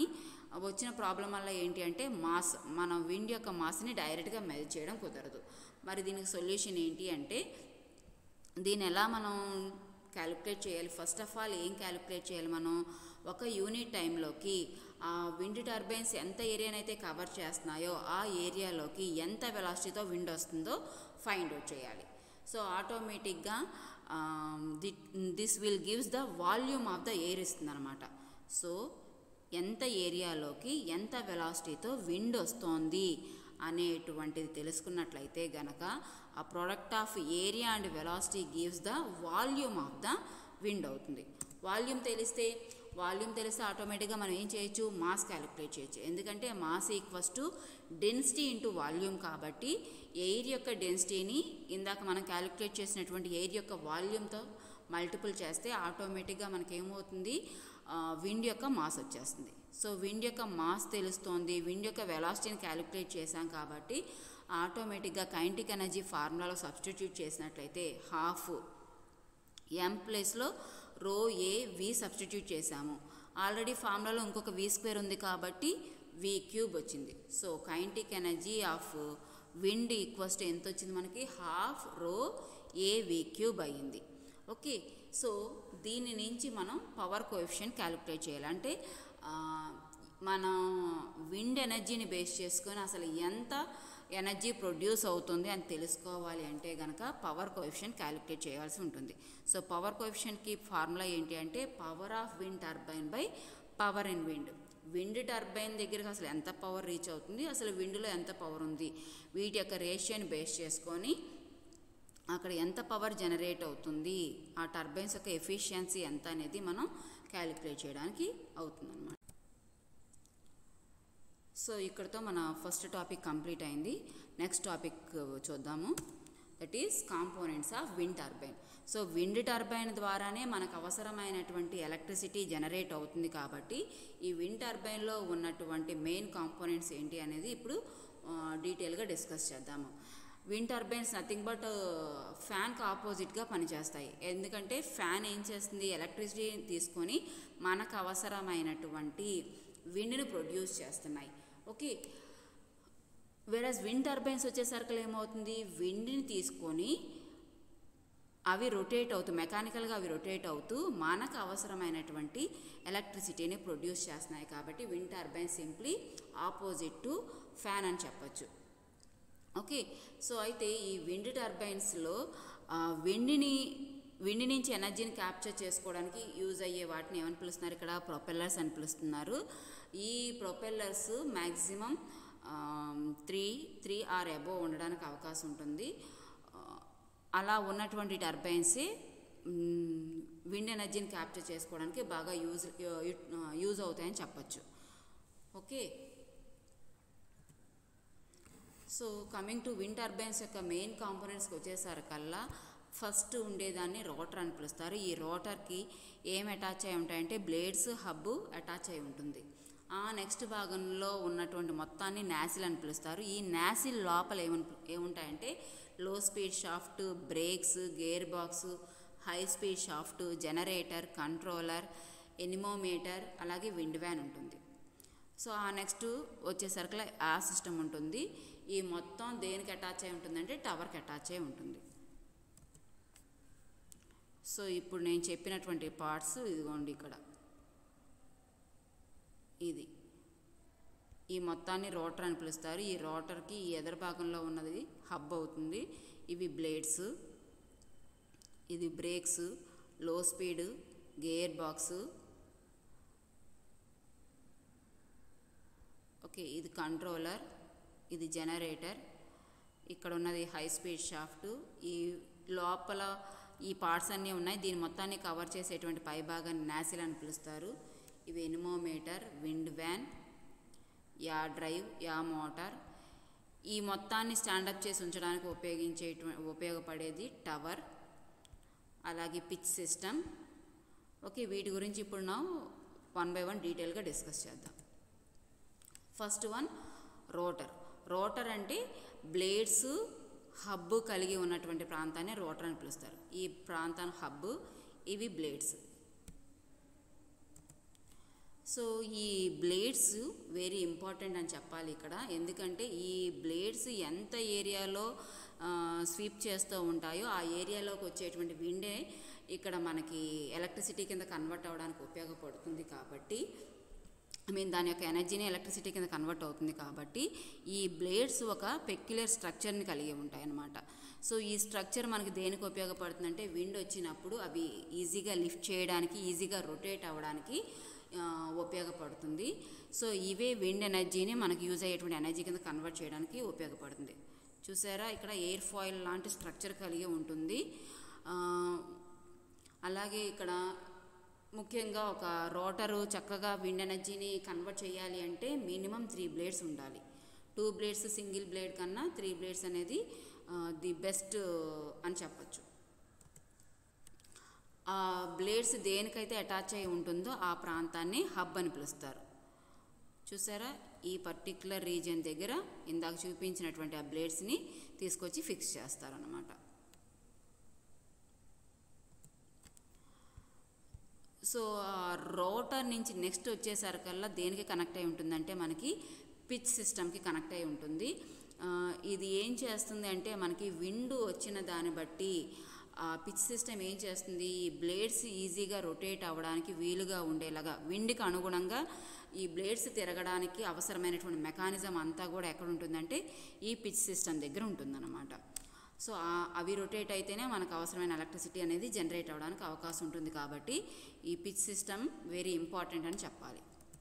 వచ్చిన ప్రాబ్లం వల్ల ఏంటి అంటే మాస్ మనం విండ్ యొక్క మాస్ని డైరెక్ట్గా మెజర్ చేయడం కుదరదు మరి దీనికి సొల్యూషన్ ఏంటి అంటే దీన్ని ఎలా మనం క్యాలిక్యులేట్ చేయాలి ఫస్ట్ ఆఫ్ ఆల్ ఏం క్యాలిక్యులేట్ చేయాలి మనం ఒక యూనిట్ టైంలోకి ఆ విండ్ టర్బైన్స్ ఎంత ఏరియానైతే కవర్ చేస్తున్నాయో ఆ ఏరియాలోకి ఎంత వెలాసిటీతో విండ్ వస్తుందో ఫైండ్ అవుట్ చేయాలి సో ఆటోమేటిక్గా the this will gives the volume of the air ఇస్తుంది అనమాట సో ఎంత ఏరియాలోకి ఎంత వెలాసిటీతో విండ్ వస్తోంది అనేటువంటిది తెలుసుకున్నట్లయితే గనక ఆ product of area and velocity gives the volume of the wind అవుతుంది వాల్యూమ్ తెలిస్తే వాల్యూమ్ తెలిస్తే ఆటోమేటిక్గా మనం ఏం చేయొచ్చు మాస్ క్యాలిక్యులేట్ చేయొచ్చు ఎందుకంటే mass equals to density into volume కాబట్టి ఎయిర్ యొక్క డెన్సిటీని ఇందాక మనం క్యాలిక్యులేట్ చేసినటువంటి ఎయిర్ యొక్క వాల్యూమ్తో మల్టిపుల్ చేస్తే ఆటోమేటిక్గా మనకేమవుతుంది విండ్ యొక్క మాస్ వచ్చేస్తుంది సో విండ్ యొక్క మాస్ తెలుస్తోంది విండ్ యొక్క వెలాసిటీని క్యాలిక్యులేట్ చేశాం కాబట్టి ఆటోమేటిక్గా కైంటిక్ ఎనర్జీ ఫార్ములాలో సబ్స్టిట్యూట్ చేసినట్లయితే హాఫ్ ఎం ప్లేస్లో రో ఏ వి సబ్స్టిట్యూట్ చేశాము ఆల్రెడీ ఫార్ములాలో ఇంకొక వి స్క్వేర్ ఉంది కాబట్టి వి క్యూబ్ వచ్చింది so kinetic energy of wind equals to ఎంత వచ్చింది మనకి half rho A v cube అయ్యింది ఓకే సో దీని నుంచి మనం పవర్ కోఎఫిషియంట్ క్యాలిక్యులేట్ చేయాలి అంటే మనం విండ్ ఎనర్జీని బేస్ చేసుకొని అసలు ఎంత ఎనర్జీ ప్రొడ్యూస్ అవుతుంది అని తెలుసుకోవాలి అంటే కనుక పవర్ కోఎఫిషియంట్ క్యాలిక్యులేట్ చేయాల్సి ఉంటుంది సో పవర్ కోఎఫిషియంట్కి ఫార్ములా ఏంటి అంటే power of wind turbine by power in wind wind turbine దగ్గరికి అసలు ఎంత పవర్ రీచ్ అవుతుంది అసలు విండ్లో ఎంత పవర్ ఉంది వీటి యొక్క రేషియోని బేస్ చేసుకొని అక్కడ ఎంత పవర్ జనరేట్ అవుతుంది ఆ టర్బైన్స్ యొక్క ఎఫిషియన్సీ ఎంత అనేది మనం క్యాలిక్యులేట్ చేయడానికి అవుతుందన్నమాట సో ఇక్కడతో మన ఫస్ట్ టాపిక్ కంప్లీట్ అయింది నెక్స్ట్ టాపిక్ చూద్దాము that is components of wind turbine so wind turbine ద్వారానే మనకు అవసరమైనటువంటి ఎలక్ట్రిసిటీ జనరేట్ అవుతుంది కాబట్టి ఈ విండ్ టర్బైన్లో ఉన్నటువంటి మెయిన్ కాంపోనెంట్స్ ఏంటి అనేది ఇప్పుడు డీటెయిల్గా డిస్కస్ చేద్దాము విండ్ టర్బైన్స్ నథింగ్ బట్ ఫ్యాన్కి ఆపోజిట్గా పనిచేస్తాయి ఎందుకంటే ఫ్యాన్ ఏం చేస్తుంది ఎలక్ట్రిసిటీ తీసుకొని మనకు అవసరమైనటువంటి విండ్ని ప్రొడ్యూస్ చేస్తున్నాయి ఓకే వేరస్ విండ్ టర్బైన్స్ వచ్చేసరికి ఏమవుతుంది విండ్ని తీసుకొని అవి రొటేట్ అవుతూ మెకానికల్గా అవి రొటేట్ అవుతూ మనకు అవసరమైనటువంటి ఎలక్ట్రిసిటీని ప్రొడ్యూస్ చేస్తున్నాయి కాబట్టి wind turbine simply opposite to fan అని చెప్పచ్చు ఓకే సో అయితే ఈ విండ్ టర్బైన్స్లో విండ్ని విండ్ నుంచి ఎనర్జీని క్యాప్చర్ చేసుకోవడానికి యూజ్ అయ్యే వాటిని ఏమని పిలుస్తున్నారు ఇక్కడ ప్రొపెల్లర్స్ అని పిలుస్తున్నారు ఈ propellers maximum three three or above ఉండడానికి అవకాశం ఉంటుంది అలా ఉన్నటువంటి టర్బైన్సే విండ్ ఎనర్జీని క్యాప్చర్ చేసుకోవడానికి బాగా యూజ్ యూజ్ అవుతాయని చెప్పచ్చు okay so coming to wind turbines యొక్క మెయిన్ కాంపోనెంట్స్కి వచ్చేసరికల్లా ఫస్ట్ ఉండేదాన్ని రోటర్ అని పిలుస్తారు ఈ రోటర్కి ఏం అటాచ్ అయి ఉంటాయంటే బ్లేడ్స్ హబ్ అటాచ్ అయి ఉంటుంది ఆ నెక్స్ట్ భాగంలో ఉన్నటువంటి మొత్తాన్ని నాసిల్ అని పిలుస్తారు ఈ నాసిల్ లోపల ఏమని ఏముంటాయంటే low speed shaft brakes gear box high speed shaft generator controller anemometer అలాగే విండ్ వ్యాన్ ఉంటుంది సో ఆ నెక్స్ట్ వచ్చేసరికి ఆ సిస్టమ్ ఉంటుంది ఈ మొత్తం దేనికి అటాచ్ అయి ఉంటుందంటే టవర్కి అటాచ్ అయి ఉంటుంది సో ఇప్పుడు నేను చెప్పినటువంటి పార్ట్స్ ఇదిగోండి ఇక్కడ ఇది ఈ మొత్తాన్ని రోటర్ అని పిలుస్తారు ఈ రోటర్కి ఈ ఎదర భాగంలో ఉన్నది హబ్ అవుతుంది ఇవి బ్లేడ్స్ ఇది brakes low speed gear box okay ఇది కంట్రోలర్ ఇది జనరేటర్ ఇక్కడ ఉన్నది హై స్పీడ్ షాఫ్ట్ ఈ లోపల ఈ పార్ట్స్ అన్నీ ఉన్నాయి దీని మొత్తాన్ని కవర్ చేసేటువంటి పై భాగాన్ని నాసిల్ అని పిలుస్తారు ఇవి anemometer wind vane yaw drive yaw motor ఈ మొత్తాన్ని స్టాండప్ చేసి ఉంచడానికి ఉపయోగించేటువంటి ఉపయోగపడేది టవర్ అలాగే పిచ్ సిస్టమ్ ఓకే వీటి గురించి ఇప్పుడు నా వన్ బై వన్ డీటెయిల్గా డిస్కస్ చేద్దాం ఫస్ట్ వన్ రోటర్ రోటర్ అంటే బ్లేడ్స్ హబ్ కలిగి ఉన్నటువంటి ప్రాంతాన్ని రోటర్ అని పిలుస్తారు ఈ ప్రాంతాన్ని హబ్ ఇవి బ్లేడ్స్ సో ఈ బ్లేడ్స్ వెరీ ఇంపార్టెంట్ అని చెప్పాలి ఇక్కడ ఎందుకంటే ఈ బ్లేడ్స్ ఎంత ఏరియాలో స్వీప్ చేస్తూ ఉంటాయో ఆ ఏరియాలోకి వచ్చేటువంటి విండే ఇక్కడ మనకి ఎలక్ట్రిసిటీ కింద కన్వర్ట్ అవ్వడానికి ఉపయోగపడుతుంది కాబట్టి ఐ మీన్ దాని యొక్క ఎనర్జీని ఎలక్ట్రిసిటీ కింద కన్వర్ట్ అవుతుంది కాబట్టి ఈ బ్లేడ్స్ ఒక పెక్యులర్ స్ట్రక్చర్ని కలిగి ఉంటాయి అన్నమాట సో ఈ స్ట్రక్చర్ మనకి దేనికి ఉపయోగపడుతుందంటే విండ్ వచ్చినప్పుడు అవి ఈజీగా లిఫ్ట్ చేయడానికి ఈజీగా రొటేట్ అవ్వడానికి ఆ, ఉపయోగపడుతుంది సో ఇవే విండ్ ఎనర్జీని మనకి యూజ్ అయ్యేటువంటి ఎనర్జీ కింద కన్వర్ట్ చేయడానికి ఉపయోగపడుతుంది చూసారా ఇక్కడ ఎయిర్ ఫాయిల్ లాంటి స్ట్రక్చర్ కలిగి ఉంటుంది ఆ, అలాగే ఇక్కడ ముఖ్యంగా ఒక రోటరు చక్కగా విండ్ ఎనర్జీని కన్వర్ట్ చేయాలి అంటే మినిమం త్రీ బ్లేడ్స్ ఉండాలి టూ బ్లేడ్స్ సింగిల్ బ్లేడ్ కన్నా త్రీ బ్లేడ్స్ అనేది ది బెస్ట్ అని చెప్పచ్చు ఆ బ్లేడ్స్ దేనికైతే అటాచ్ అయి ఉంటుందో ఆ ప్రాంతాన్ని హబ్ అని పిలుస్తారు చూసారా ఈ పర్టిక్యులర్ రీజియన్ దగ్గర ఇందాక చూపించినటువంటి ఆ బ్లేడ్స్ని తీసుకొచ్చి ఫిక్స్ చేస్తారనమాట సో రోటర్ నుంచి నెక్స్ట్ వచ్చేసరికల్లా దేనికి కనెక్ట్ అయి ఉంటుందంటే మనకి పిచ్ సిస్టమ్కి కనెక్ట్ అయి ఉంటుంది ఆ, ఇది ఏం చేస్తుంది అంటే మనకి విండ్ వచ్చిన దాన్ని బట్టి ఆ పిచ్ సిస్టమ్ ఏం చేస్తుంది ఈ బ్లేడ్స్ ఈజీగా రొటేట్ అవ్వడానికి వీలుగా ఉండేలాగా విండ్కి అనుగుణంగా ఈ బ్లేడ్స్ తిరగడానికి అవసరమైనటువంటి మెకానిజం అంతా కూడా ఎక్కడ ఉంటుందంటే ఈ పిచ్ సిస్టమ్ దగ్గర ఉంటుందన్నమాట సో ఆ- అవి రొటేట్ అయితేనే మనకు అవసరమైన ఎలక్ట్రిసిటీ అనేది జనరేట్ అవ్వడానికి అవకాశం ఉంటుంది కాబట్టి ఈ పిచ్ సిస్టమ్ వెరీ ఇంపార్టెంట్ అని చెప్పాలి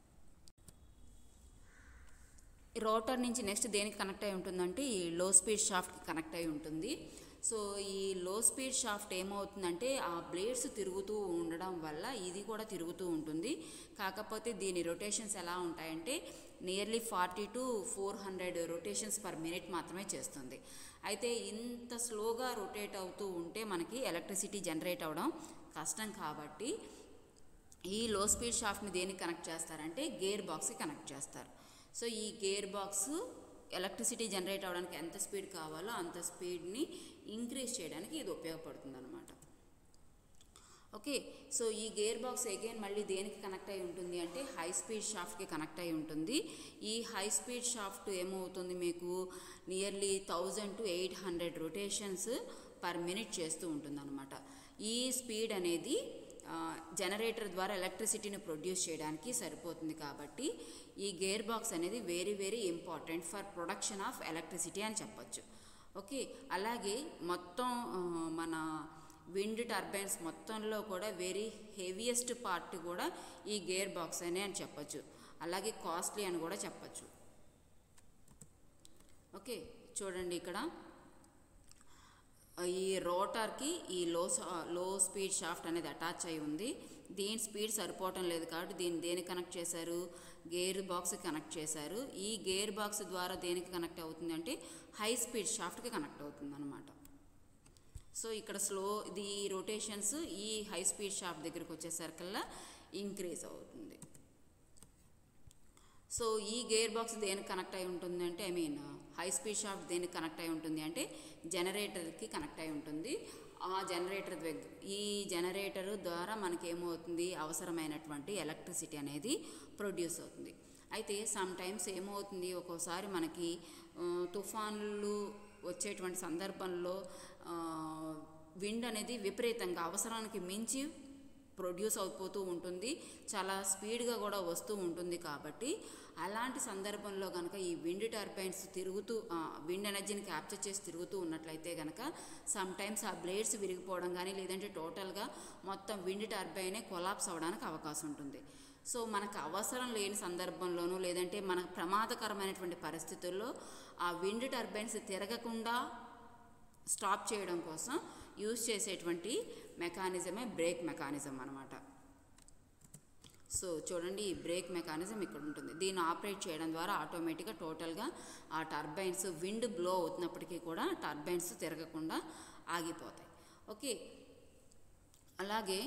ఈ రోటర్ నుంచి నెక్స్ట్ దేనికి కనెక్ట్ అయి ఉంటుందంటే ఈ లో స్పీడ్ షాఫ్ట్కి కనెక్ట్ అయి ఉంటుంది సో ఈ లో స్పీడ్ షాఫ్ట్ ఏమవుతుందంటే ఆ బ్లేడ్స్ తిరుగుతూ ఉండడం వల్ల ఇది కూడా తిరుగుతూ ఉంటుంది కాకపోతే దీని రొటేషన్స్ ఎలా ఉంటాయంటే nearly forty to four hundred rotations per minute మాత్రమే చేస్తుంది అయితే ఇంత స్లోగా రొటేట్ అవుతూ ఉంటే మనకి ఎలక్ట్రిసిటీ జనరేట్ అవ్వడం కష్టం కాబట్టి ఈ లో స్పీడ్ షాఫ్ట్ని దేనికి కనెక్ట్ చేస్తారంటే గేర్ బాక్స్కి కనెక్ట్ చేస్తారు సో ఈ గేర్ బాక్స్ ఎలక్ట్రిసిటీ జనరేట్ అవ్వడానికి ఎంత స్పీడ్ కావాలో అంత స్పీడ్ని ఇంక్రీజ్ చేయడానికి ఇది ఉపయోగపడుతుంది అనమాట ఓకే సో ఈ గేర్ బాక్స్ అగైన్ మళ్ళీ దేనికి కనెక్ట్ అయి ఉంటుంది అంటే హై స్పీడ్ షాఫ్ట్కి కనెక్ట్ అయి ఉంటుంది ఈ హై స్పీడ్ షాఫ్ట్ ఏమవుతుంది మీకు nearly thousand to eight hundred rotations per minute చేస్తూ ఉంటుందన్నమాట ఈ స్పీడ్ అనేది జనరేటర్ ద్వారా ఎలక్ట్రిసిటీని ప్రొడ్యూస్ చేయడానికి సరిపోతుంది కాబట్టి ఈ గేర్ బాక్స్ అనేది very very important for production of electricity అని చెప్పొచ్చు ఓకే అలాగే మొత్తం ఆ, మన విండ్ టర్బైన్స్ మొత్తంలో కూడా వెరీ హెవియెస్ట్ పార్ట్ కూడా ఈ గేర్ బాక్స్ అనే అని చెప్పొచ్చు అలాగే కాస్ట్లీ అని కూడా చెప్పొచ్చు ఓకే చూడండి ఇక్కడ ఈ రోటర్కి ఈ లో సా- లో స్పీడ్ షాఫ్ట్ అనేది అటాచ్ అయి ఉంది దీని స్పీడ్ సరిపోవటం లేదు కాబట్టి దీన్ని దేనికి కనెక్ట్ చేశారు గేర్ బాక్స్కి కనెక్ట్ చేశారు ఈ గేర్ బాక్స్ ద్వారా దేనికి కనెక్ట్ అవుతుంది అంటే హై స్పీడ్ షాఫ్ట్కి కనెక్ట్ అవుతుంది అనమాట సో ఇక్కడ స్లో ది రొటేషన్స్ ఈ హై స్పీడ్ షాఫ్ట్ దగ్గరికి వచ్చేసరికల్లా ఇంక్రీజ్ అవుతుంది సో ఈ గేర్ బాక్స్ దేనికి కనెక్ట్ అయి ఉంటుంది అంటే I mean high speed shaft దేనికి కనెక్ట్ అయి ఉంటుంది అంటే జనరేటర్కి కనెక్ట్ అయి ఉంటుంది ఆ జనరేటర్ దగ్గర ఈ జనరేటర్ ద్వారా మనకి ఏమవుతుంది అవసరమైనటువంటి ఎలక్ట్రిసిటీ అనేది ప్రొడ్యూస్ అవుతుంది అయితే సమ్ టైమ్స్ ఏమవుతుంది ఒక్కోసారి మనకి ఆ, తుఫాన్లు వచ్చేటువంటి సందర్భంలో విండ్ అనేది విపరీతంగా అవసరానికి మించి ప్రొడ్యూస్ అయిపోతూ ఉంటుంది చాలా స్పీడ్గా కూడా వస్తూ ఉంటుంది కాబట్టి అలాంటి సందర్భంలో కనుక ఈ విండ్ టర్బైన్స్ తిరుగుతూ విండ్ ఎనర్జీని క్యాప్చర్ చేసి తిరుగుతూ ఉన్నట్లయితే కనుక సమ్ టైమ్స్ ఆ బ్లేడ్స్ విరిగిపోవడం కానీ లేదంటే టోటల్గా మొత్తం విండ్ టర్బైనే కొలాప్స్ అవ్వడానికి అవకాశం ఉంటుంది సో మనకు అవసరం లేని సందర్భంలోనూ లేదంటే మనకు ప్రమాదకరమైనటువంటి పరిస్థితుల్లో ఆ విండ్ టర్బైన్స్ తిరగకుండా స్టాప్ చేయడం కోసం యూజ్ చేసేటువంటి మెకానిజమే బ్రేక్ మెకానిజం అనమాట సో చూడండి ఈ బ్రేక్ మెకానిజం ఇక్కడ ఉంటుంది దీన్ని ఆపరేట్ చేయడం ద్వారా ఆటోమేటిక్గా టోటల్గా ఆ టర్బైన్స్ విండ్ బ్లో అవుతున్నప్పటికీ కూడా టర్బైన్స్ తిరగకుండా ఆగిపోతాయి ఓకే అలాగే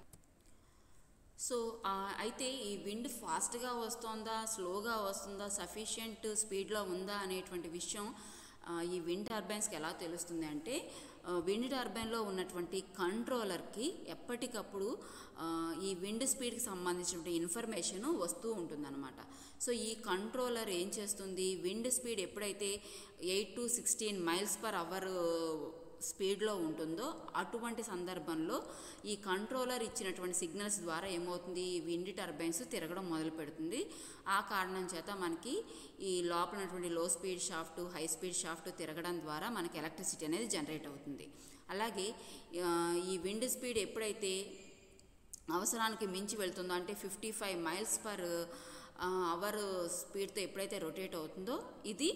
సో ఆ, అయితే ఈ విండ్ ఫాస్ట్గా వస్తుందా స్లోగా వస్తుందా సఫిషియంట్ స్పీడ్లో ఉందా అనేటువంటి విషయం ఆ, ఈ విండ్ టర్బైన్స్కి ఎలా తెలుస్తుంది అంటే ఆ, విండ్ టర్బైన్లో ఉన్నటువంటి కంట్రోలర్కి ఎప్పటికప్పుడు ఆ, ఈ విండ్ స్పీడ్కి సంబంధించినటువంటి ఇన్ఫర్మేషన్ వస్తూ ఉంటుందన్నమాట సో ఈ కంట్రోలర్ ఏం చేస్తుంది విండ్ స్పీడ్ ఎప్పుడైతే eight to sixteen miles per hour స్పీడ్లో ఉంటుందో అటువంటి సందర్భంలో ఈ కంట్రోలర్ ఇచ్చినటువంటి సిగ్నల్స్ ద్వారా ఏమవుతుంది ఈ విండ్ టర్బైన్స్ తిరగడం మొదలు పెడుతుంది ఆ కారణం చేత మనకి ఈ లోపల ఉన్నటువంటి low speed shaft high speed shaft తిరగడం ద్వారా మనకి ఎలక్ట్రిసిటీ అనేది జనరేట్ అవుతుంది అలాగే ఆ, ఈ విండ్ స్పీడ్ ఎప్పుడైతే అవసరానికి మించి వెళ్తుందో అంటే fifty five miles per hour స్పీడ్తో ఎప్పుడైతే రొటేట్ అవుతుందో ఇది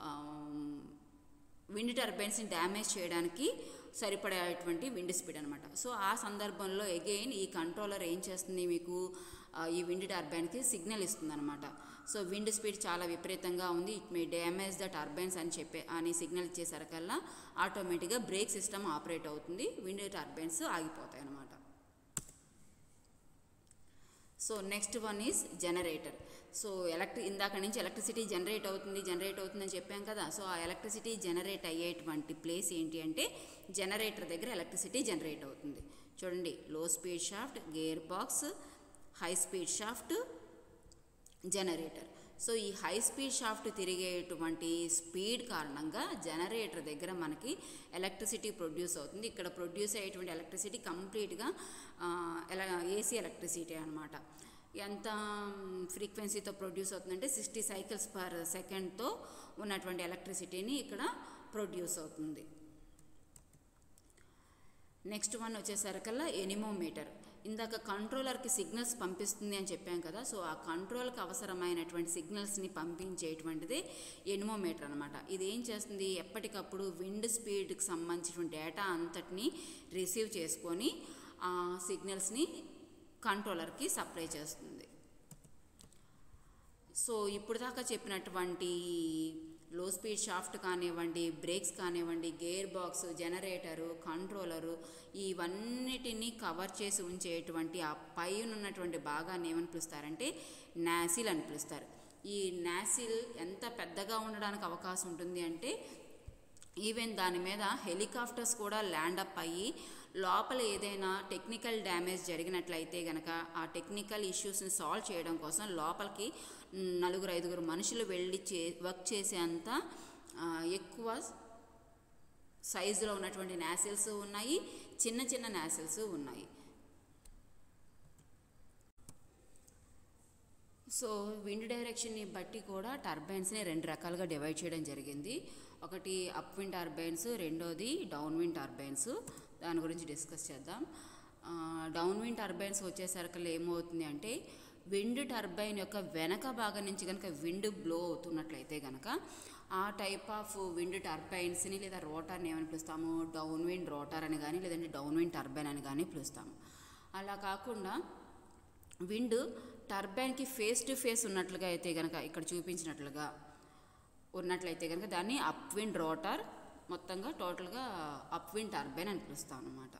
విండ్ టర్బైన్స్ని డ్యామేజ్ చేయడానికి సరిపడేటువంటి విండ్ స్పీడ్ అనమాట సో ఆ సందర్భంలో అగైన్ ఈ కంట్రోలర్ ఏం చేస్తుంది మీకు ఆ, ఈ విండ్ టర్బైన్కి సిగ్నల్ ఇస్తుంది అనమాట సో విండ్ స్పీడ్ చాలా విపరీతంగా ఉంది it may damage the turbines అని చెప్పే అని సిగ్నల్ ఇచ్చేసరికల్లా ఆటోమేటిక్గా బ్రేక్ సిస్టమ్ ఆపరేట్ అవుతుంది విండ్ టర్బైన్స్ ఆగిపోతాయి అనమాట so next one is generator so ఎలక్ట్రి ఇందాక నుంచి ఎలక్ట్రిసిటీ జనరేట్ అవుతుంది జనరేట్ అవుతుందని చెప్పాం కదా సో ఆ ఎలక్ట్రిసిటీ జనరేట్ అయ్యేటువంటి ప్లేస్ ఏంటి అంటే జనరేటర్ దగ్గర ఎలక్ట్రిసిటీ జనరేట్ అవుతుంది చూడండి low speed shaft gear box high speed shaft generator so ఈ హై స్పీడ్ షాఫ్ట్ తిరిగేటువంటి స్పీడ్ కారణంగా జనరేటర్ దగ్గర మనకి ఎలక్ట్రిసిటీ ప్రొడ్యూస్ అవుతుంది ఇక్కడ ప్రొడ్యూస్ అయ్యేటువంటి ఎలక్ట్రిసిటీ కంప్లీట్గా ఎలా ఏసీ ఎలక్ట్రిసిటీ అనమాట ఎంత ఫ్రీక్వెన్సీతో ప్రొడ్యూస్ అవుతుందంటే సిక్స్టీ సైకిల్స్ పర్ సెకండ్తో ఉన్నటువంటి ఎలక్ట్రిసిటీని ఇక్కడ ప్రొడ్యూస్ అవుతుంది నెక్స్ట్ వన్ వచ్చేసరికల్లా ఎనిమోమీటర్ ఇందాక కంట్రోలర్కి సిగ్నల్స్ పంపిస్తుంది అని చెప్పాం కదా సో ఆ కంట్రోల్కి అవసరమైనటువంటి సిగ్నల్స్ని పంపించేటువంటిది ఎనిమోమీటర్ అనమాట ఇది ఏం చేస్తుంది ఎప్పటికప్పుడు విండ్ స్పీడ్కి సంబంధించినటువంటి డేటా అంతటిని రిసీవ్ చేసుకొని ఆ సిగ్నల్స్ని కంట్రోలర్కి సప్లై చేస్తుంది సో ఇప్పుడు దాకా చెప్పినటువంటి లో స్పీడ్ షాఫ్ట్ కానివ్వండి బ్రేక్స్ కానివ్వండి గేర్ బాక్స్ జనరేటరు కంట్రోలరు ఇవన్నిటిని కవర్ చేసి ఉంచేటువంటి ఆ పైన ఉన్నటువంటి భాగాన్ని ఏమని పిలుస్తారంటే నాసిల్ అని పిలుస్తారు ఈ నాసిల్ ఎంత పెద్దగా ఉండడానికి అవకాశం ఉంటుంది అంటే ఈవెన్ దాని మీద హెలికాప్టర్స్ కూడా ల్యాండ్ అప్ అయ్యి లోపల ఏదైనా టెక్నికల్ డ్యామేజ్ జరిగినట్లయితే గనక ఆ టెక్నికల్ ఇష్యూస్ని సాల్వ్ చేయడం కోసం లోపలికి మ్, నలుగురు ఐదుగురు మనుషులు వెళ్ళి చే వర్క్ చేసేంత ఆ, ఎక్కువ సైజులో ఉన్నటువంటి నాసిల్స్ ఉన్నాయి చిన్న చిన్న నాసిల్స్ ఉన్నాయి సో విండ్ డైరెక్షన్ని బట్టి కూడా టర్బైన్స్ని రెండు రకాలుగా డివైడ్ చేయడం జరిగింది ఒకటి అప్ విండ్ టర్బైన్స్ రెండోది డౌన్ విండ్ టర్బైన్స్ దాని గురించి డిస్కస్ చేద్దాం ఆ, డౌన్ విండ్ టర్బైన్స్ వచ్చేసరికి ఏమవుతుంది అంటే విండ్ టర్బైన్ యొక్క వెనక భాగం నుంచి కనుక విండ్ బ్లో అవుతున్నట్లయితే కనుక ఆ టైప్ ఆఫ్ విండ్ టర్బైన్స్ని లేదా రోటర్ని ఏమని పిలుస్తాము డౌన్ విండ్ రోటర్ అని కానీ లేదంటే డౌన్ విండ్ టర్బైన్ అని కానీ పిలుస్తాము అలా కాకుండా విండ్ టర్బైన్కి ఫేస్ టు ఫేస్ ఉన్నట్లుగా అయితే కనుక ఇక్కడ చూపించినట్లుగా ఉన్నట్లయితే కనుక దాన్ని అప్ విండ్ రోటర్ మొత్తంగా టోటల్గా అప్ విండ్ టర్బైన్ అని పిలుస్తాం అనమాట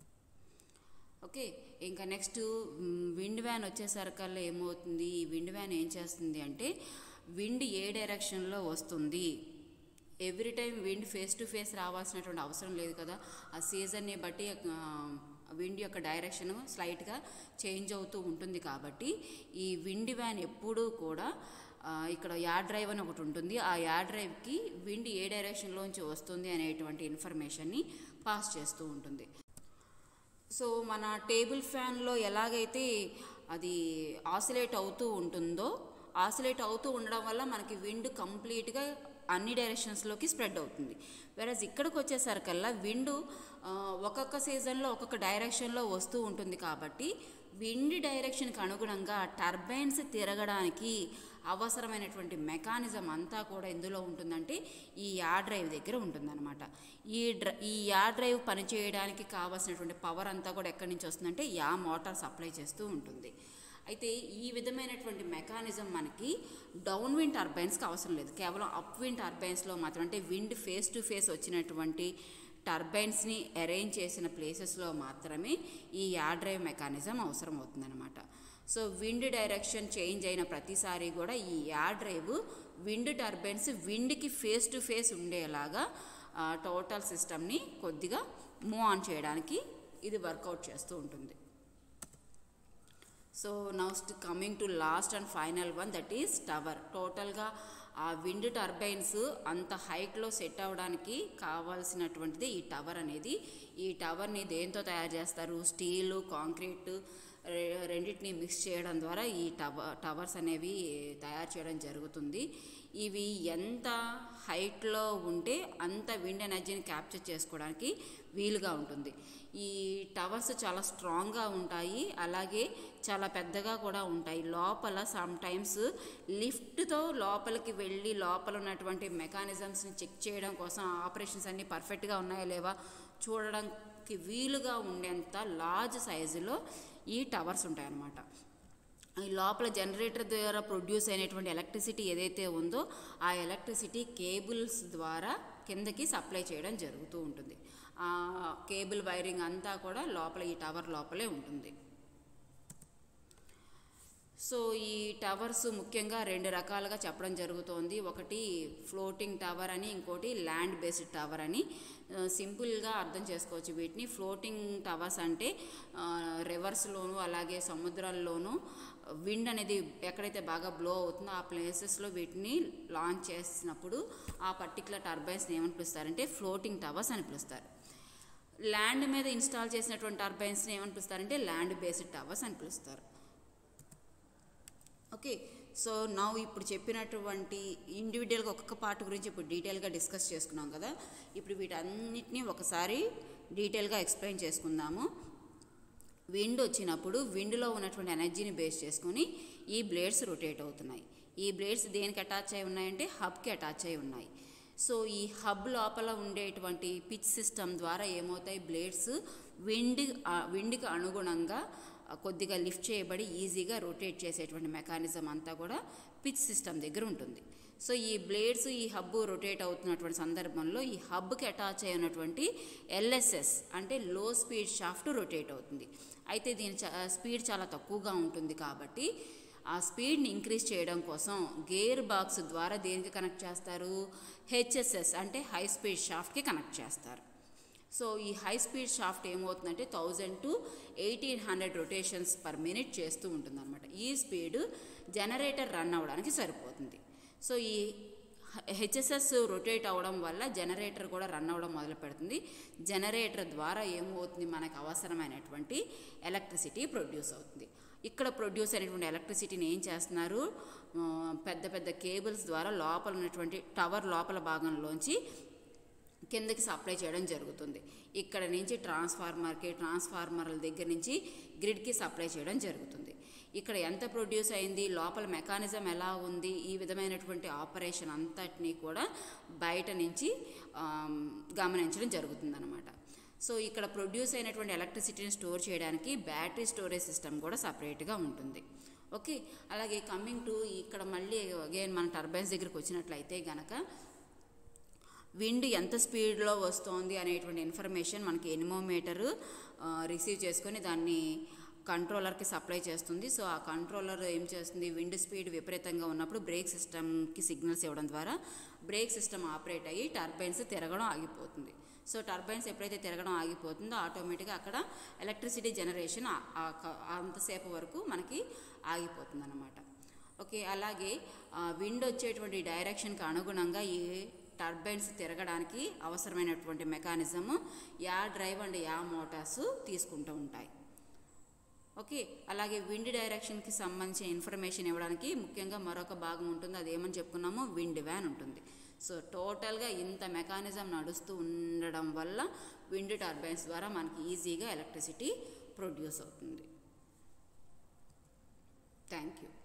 ఓకే ఇంకా నెక్స్ట్ విండ్ వ్యాన్ వచ్చేసరికల్లా ఏమవుతుంది ఈ విండ్ వ్యాన్ ఏం చేస్తుంది అంటే విండ్ ఏ డైరెక్షన్లో వస్తుంది every time wind face to face రావాల్సినటువంటి అవసరం లేదు కదా ఆ సీజన్ని బట్టి విండ్ యొక్క డైరెక్షన్ స్లైట్గా చేంజ్ అవుతూ ఉంటుంది కాబట్టి ఈ విండ్ వ్యాన్ ఎప్పుడూ కూడా ఆ, ఇక్కడ యార్ డ్రైవ్ అని ఒకటి ఉంటుంది ఆ యార్ డ్రైవ్కి విండ్ ఏ డైరెక్షన్లోంచి వస్తుంది అనేటువంటి ఇన్ఫర్మేషన్ని పాస్ చేస్తూ ఉంటుంది సో మన టేబుల్ ఫ్యాన్లో ఎలాగైతే అది ఆసిలేట్ అవుతూ ఉంటుందో ఆసిలేట్ అవుతూ ఉండడం వల్ల మనకి విండ్ కంప్లీట్గా అన్ని డైరెక్షన్స్లోకి స్ప్రెడ్ అవుతుంది వెరస్ ఇక్కడికి వచ్చేసరికల్లా విండ్ ఒక్కొక్క సీజన్లో ఒక్కొక్క డైరెక్షన్లో వస్తూ ఉంటుంది కాబట్టి విండ్ డైరెక్షన్కి అనుగుణంగా టర్బైన్స్ తిరగడానికి అవసరమైనటువంటి మెకానిజం అంతా కూడా ఎందులో ఉంటుందంటే ఈ యా డ్రైవ్ దగ్గర ఉంటుందన్నమాట ఈ డ్ర ఈ యా డ్రైవ్ పనిచేయడానికి కావాల్సినటువంటి పవర్ అంతా కూడా ఎక్కడి నుంచి వస్తుందంటే యా మోటార్ సప్లై చేస్తూ ఉంటుంది అయితే ఈ విధమైనటువంటి మెకానిజం మనకి డౌన్ విండ్ టర్బైన్స్కి అవసరం లేదు కేవలం అప్ విండ్ టర్బైన్స్లో మాత్రం అంటే విండ్ ఫేస్ టు ఫేస్ వచ్చినటువంటి టర్బైన్స్ని అరేంజ్ చేసిన ప్లేసెస్లో మాత్రమే ఈ యా డ్రైవ్ మెకానిజం అవసరం అవుతుందన్నమాట సో విండ్ డైరెక్షన్ చేంజ్ అయిన ప్రతిసారి కూడా ఈ యార్ డ్రైవ్ విండ్ టర్బైన్స్ విండ్కి ఫేస్ టు ఫేస్ ఉండేలాగా టోటల్ సిస్టమ్ని కొద్దిగా మూవ్ ఆన్ చేయడానికి ఇది వర్కౌట్ చేస్తూ ఉంటుంది సో నౌస్ట్ coming to last and final one that is tower టోటల్గా ఆ విండ్ టర్బైన్స్ అంత హైట్లో సెట్ అవ్వడానికి కావాల్సినటువంటిది ఈ టవర్ అనేది ఈ టవర్ని దేంతో తయారు చేస్తారు స్టీలు కాంక్రీట్ రె- రెండింటిని మిక్స్ చేయడం ద్వారా ఈ టవర్ టవర్స్ అనేవి తయారు చేయడం జరుగుతుంది ఇవి ఎంత హైట్లో ఉంటే అంత విండ్ ఎనర్జీని క్యాప్చర్ చేసుకోవడానికి వీలుగా ఉంటుంది ఈ టవర్స్ చాలా స్ట్రాంగ్గా ఉంటాయి అలాగే చాలా పెద్దగా కూడా ఉంటాయి లోపల సమ్ టైమ్స్ లిఫ్ట్తో లోపలికి వెళ్ళి లోపల ఉన్నటువంటి మెకానిజమ్స్ని చెక్ చేయడం కోసం ఆపరేషన్స్ అన్నీ పర్ఫెక్ట్గా ఉన్నాయా లేవా చూడడానికి వీలుగా ఉండేంత లార్జ్ సైజులో ఈ టవర్స్ ఉంటాయన్నమాట ఈ లోపల జనరేటర్ ద్వారా ప్రొడ్యూస్ అయినటువంటి ఎలక్ట్రిసిటీ ఏదైతే ఉందో ఆ ఎలక్ట్రిసిటీ కేబుల్స్ ద్వారా కిందకి సప్లై చేయడం జరుగుతూ ఉంటుంది ఆ కేబుల్ వైరింగ్ అంతా కూడా లోపల ఈ టవర్ లోపలే ఉంటుంది సో ఈ టవర్స్ ముఖ్యంగా రెండు రకాలుగా చెప్పడం జరుగుతోంది ఒకటి ఫ్లోటింగ్ టవర్ అని ఇంకోటి ల్యాండ్ బేస్డ్ టవర్ అని ఆ, సింపుల్గా అర్థం చేసుకోవచ్చు వీటిని ఫ్లోటింగ్ టవర్స్ అంటే ఆ, రివర్స్లోను అలాగే సముద్రాల్లోనూ విండ్ అనేది ఎక్కడైతే బాగా బ్లో అవుతుందో ఆ ప్లేసెస్లో వీటిని లాంచ్ చేసినప్పుడు ఆ పర్టికులర్ టర్బైన్స్ని ఏమని పిలుస్తారంటే ఫ్లోటింగ్ టవర్స్ అని పిలుస్తారు ల్యాండ్ మీద ఇన్స్టాల్ చేసినటువంటి టర్బైన్స్ని ఏమని పిలుస్తారంటే ల్యాండ్ బేస్డ్ టవర్స్ అని పిలుస్తారు ఓకే సో నా ఇప్పుడు చెప్పినటువంటి ఇండివిజువల్గా ఒక్కొక్క పార్ట్ గురించి ఇప్పుడు డీటెయిల్గా డిస్కస్ చేసుకున్నాం కదా ఇప్పుడు వీటన్నిటిని ఒకసారి డీటెయిల్గా ఎక్స్ప్లెయిన్ చేసుకుందాము విండ్ వచ్చినప్పుడు విండ్లో ఉన్నటువంటి ఎనర్జీని బేస్ చేసుకొని ఈ బ్లేడ్స్ రొటేట్ అవుతున్నాయి ఈ బ్లేడ్స్ దేనికి అటాచ్ అయి ఉన్నాయంటే హబ్కి అటాచ్ అయి ఉన్నాయి సో ఈ హబ్ లోపల ఉండేటువంటి పిచ్ సిస్టమ్ ద్వారా ఏమవుతాయి బ్లేడ్స్ విండ్ విండ్కి అనుగుణంగా ఆ, కొద్దిగా లిఫ్ట్ చేయబడి ఈజీగా రొటేట్ చేసేటువంటి మెకానిజం అంతా కూడా పిచ్ సిస్టమ్ దగ్గర ఉంటుంది సో ఈ బ్లేడ్స్ ఈ హబ్ రొటేట్ అవుతున్నటువంటి సందర్భంలో ఈ హబ్కి అటాచ్ అయి ఉన్నటువంటి ఎల్ఎస్ఎస్ అంటే లో స్పీడ్ షాఫ్ట్ రొటేట్ అవుతుంది అయితే దీని చా- స్పీడ్ చాలా తక్కువగా ఉంటుంది కాబట్టి ఆ స్పీడ్ని ఇంక్రీజ్ చేయడం కోసం గేర్ బాక్స్ ద్వారా దేనికి కనెక్ట్ చేస్తారు హెచ్ఎస్ఎస్ అంటే హై స్పీడ్ షాఫ్ట్కి కనెక్ట్ చేస్తారు సో ఈ హై స్పీడ్ షాఫ్ట్ ఏమవుతుందంటే thousand to eighteen hundred rotations per minute చేస్తూ ఉంటుందన్నమాట ఈ స్పీడ్ జనరేటర్ రన్ అవ్వడానికి సరిపోతుంది సో ఈ హెచ్ఎస్ఎస్ రొటేట్ అవ్వడం వల్ల జనరేటర్ కూడా రన్ అవ్వడం మొదలు పెడుతుంది జనరేటర్ ద్వారా ఏమవుతుంది మనకు అవసరమైనటువంటి ఎలక్ట్రిసిటీ ప్రొడ్యూస్ అవుతుంది ఇక్కడ ప్రొడ్యూస్ అయినటువంటి ఎలక్ట్రిసిటీని ఏం చేస్తున్నారు ఆ, పెద్ద పెద్ద కేబుల్స్ ద్వారా లోపల ఉన్నటువంటి టవర్ లోపల భాగంలోంచి కిందకి సప్లై చేయడం జరుగుతుంది ఇక్కడ నుంచి ట్రాన్స్ఫార్మర్కి ట్రాన్స్ఫార్మర్ల దగ్గర నుంచి గ్రిడ్కి సప్లై చేయడం జరుగుతుంది ఇక్కడ ఎంత ప్రొడ్యూస్ అయింది లోపల మెకానిజం ఎలా ఉంది ఈ విధమైనటువంటి ఆపరేషన్ అంతటినీ కూడా బయట నుంచి ఆమ్, గమనించడం జరుగుతుందన్నమాట సో ఇక్కడ ప్రొడ్యూస్ అయినటువంటి ఎలక్ట్రిసిటీని స్టోర్ చేయడానికి బ్యాటరీ స్టోరేజ్ సిస్టమ్ కూడా సపరేట్గా ఉంటుంది ఓకే అలాగే కమింగ్ టు ఇక్కడ మళ్ళీ అగైన్ మన టర్బైన్స్ దగ్గరికి వచ్చినట్లయితే గనక విండ్ ఎంత స్పీడ్లో వస్తోంది అనేటువంటి ఇన్ఫర్మేషన్ మనకి ఎనిమోమీటర్ రిసీవ్ చేసుకొని దాన్ని కంట్రోలర్కి సప్లై చేస్తుంది సో ఆ కంట్రోలర్ ఏం చేస్తుంది విండ్ స్పీడ్ విపరీతంగా ఉన్నప్పుడు బ్రేక్ సిస్టమ్కి సిగ్నల్స్ ఇవ్వడం ద్వారా బ్రేక్ సిస్టమ్ ఆపరేట్ అయ్యి టర్బైన్స్ తిరగడం ఆగిపోతుంది సో టర్బైన్స్ ఎప్పుడైతే తిరగడం ఆగిపోతుందో ఆటోమేటిక్గా అక్కడ ఎలక్ట్రిసిటీ జనరేషన్ ఆ- ఆ- క- అంతసేపు వరకు మనకి ఆగిపోతుంది అనమాట ఓకే అలాగే విండ్ వచ్చేటువంటి డైరెక్షన్కి అనుగుణంగా ఈ టర్బైన్స్ తిరగడానికి అవసరమైనటువంటి mechanism yaw drive and yaw motors తీసుకుంటూ ఉంటాయి ఓకే అలాగే విండ్ డైరెక్షన్కి సంబంధించిన ఇన్ఫర్మేషన్ ఇవ్వడానికి ముఖ్యంగా మరొక భాగం ఉంటుంది అది ఏమని చెప్పుకున్నామో విండ్ వ్యాన్ ఉంటుంది సో టోటల్గా ఇంత మెకానిజం నడుస్తూ ఉండడం వల్ల విండ్ టర్బైన్స్ ద్వారా మనకి ఈజీగా ఎలక్ట్రిసిటీ ప్రొడ్యూస్ అవుతుంది థ్యాంక్ యూ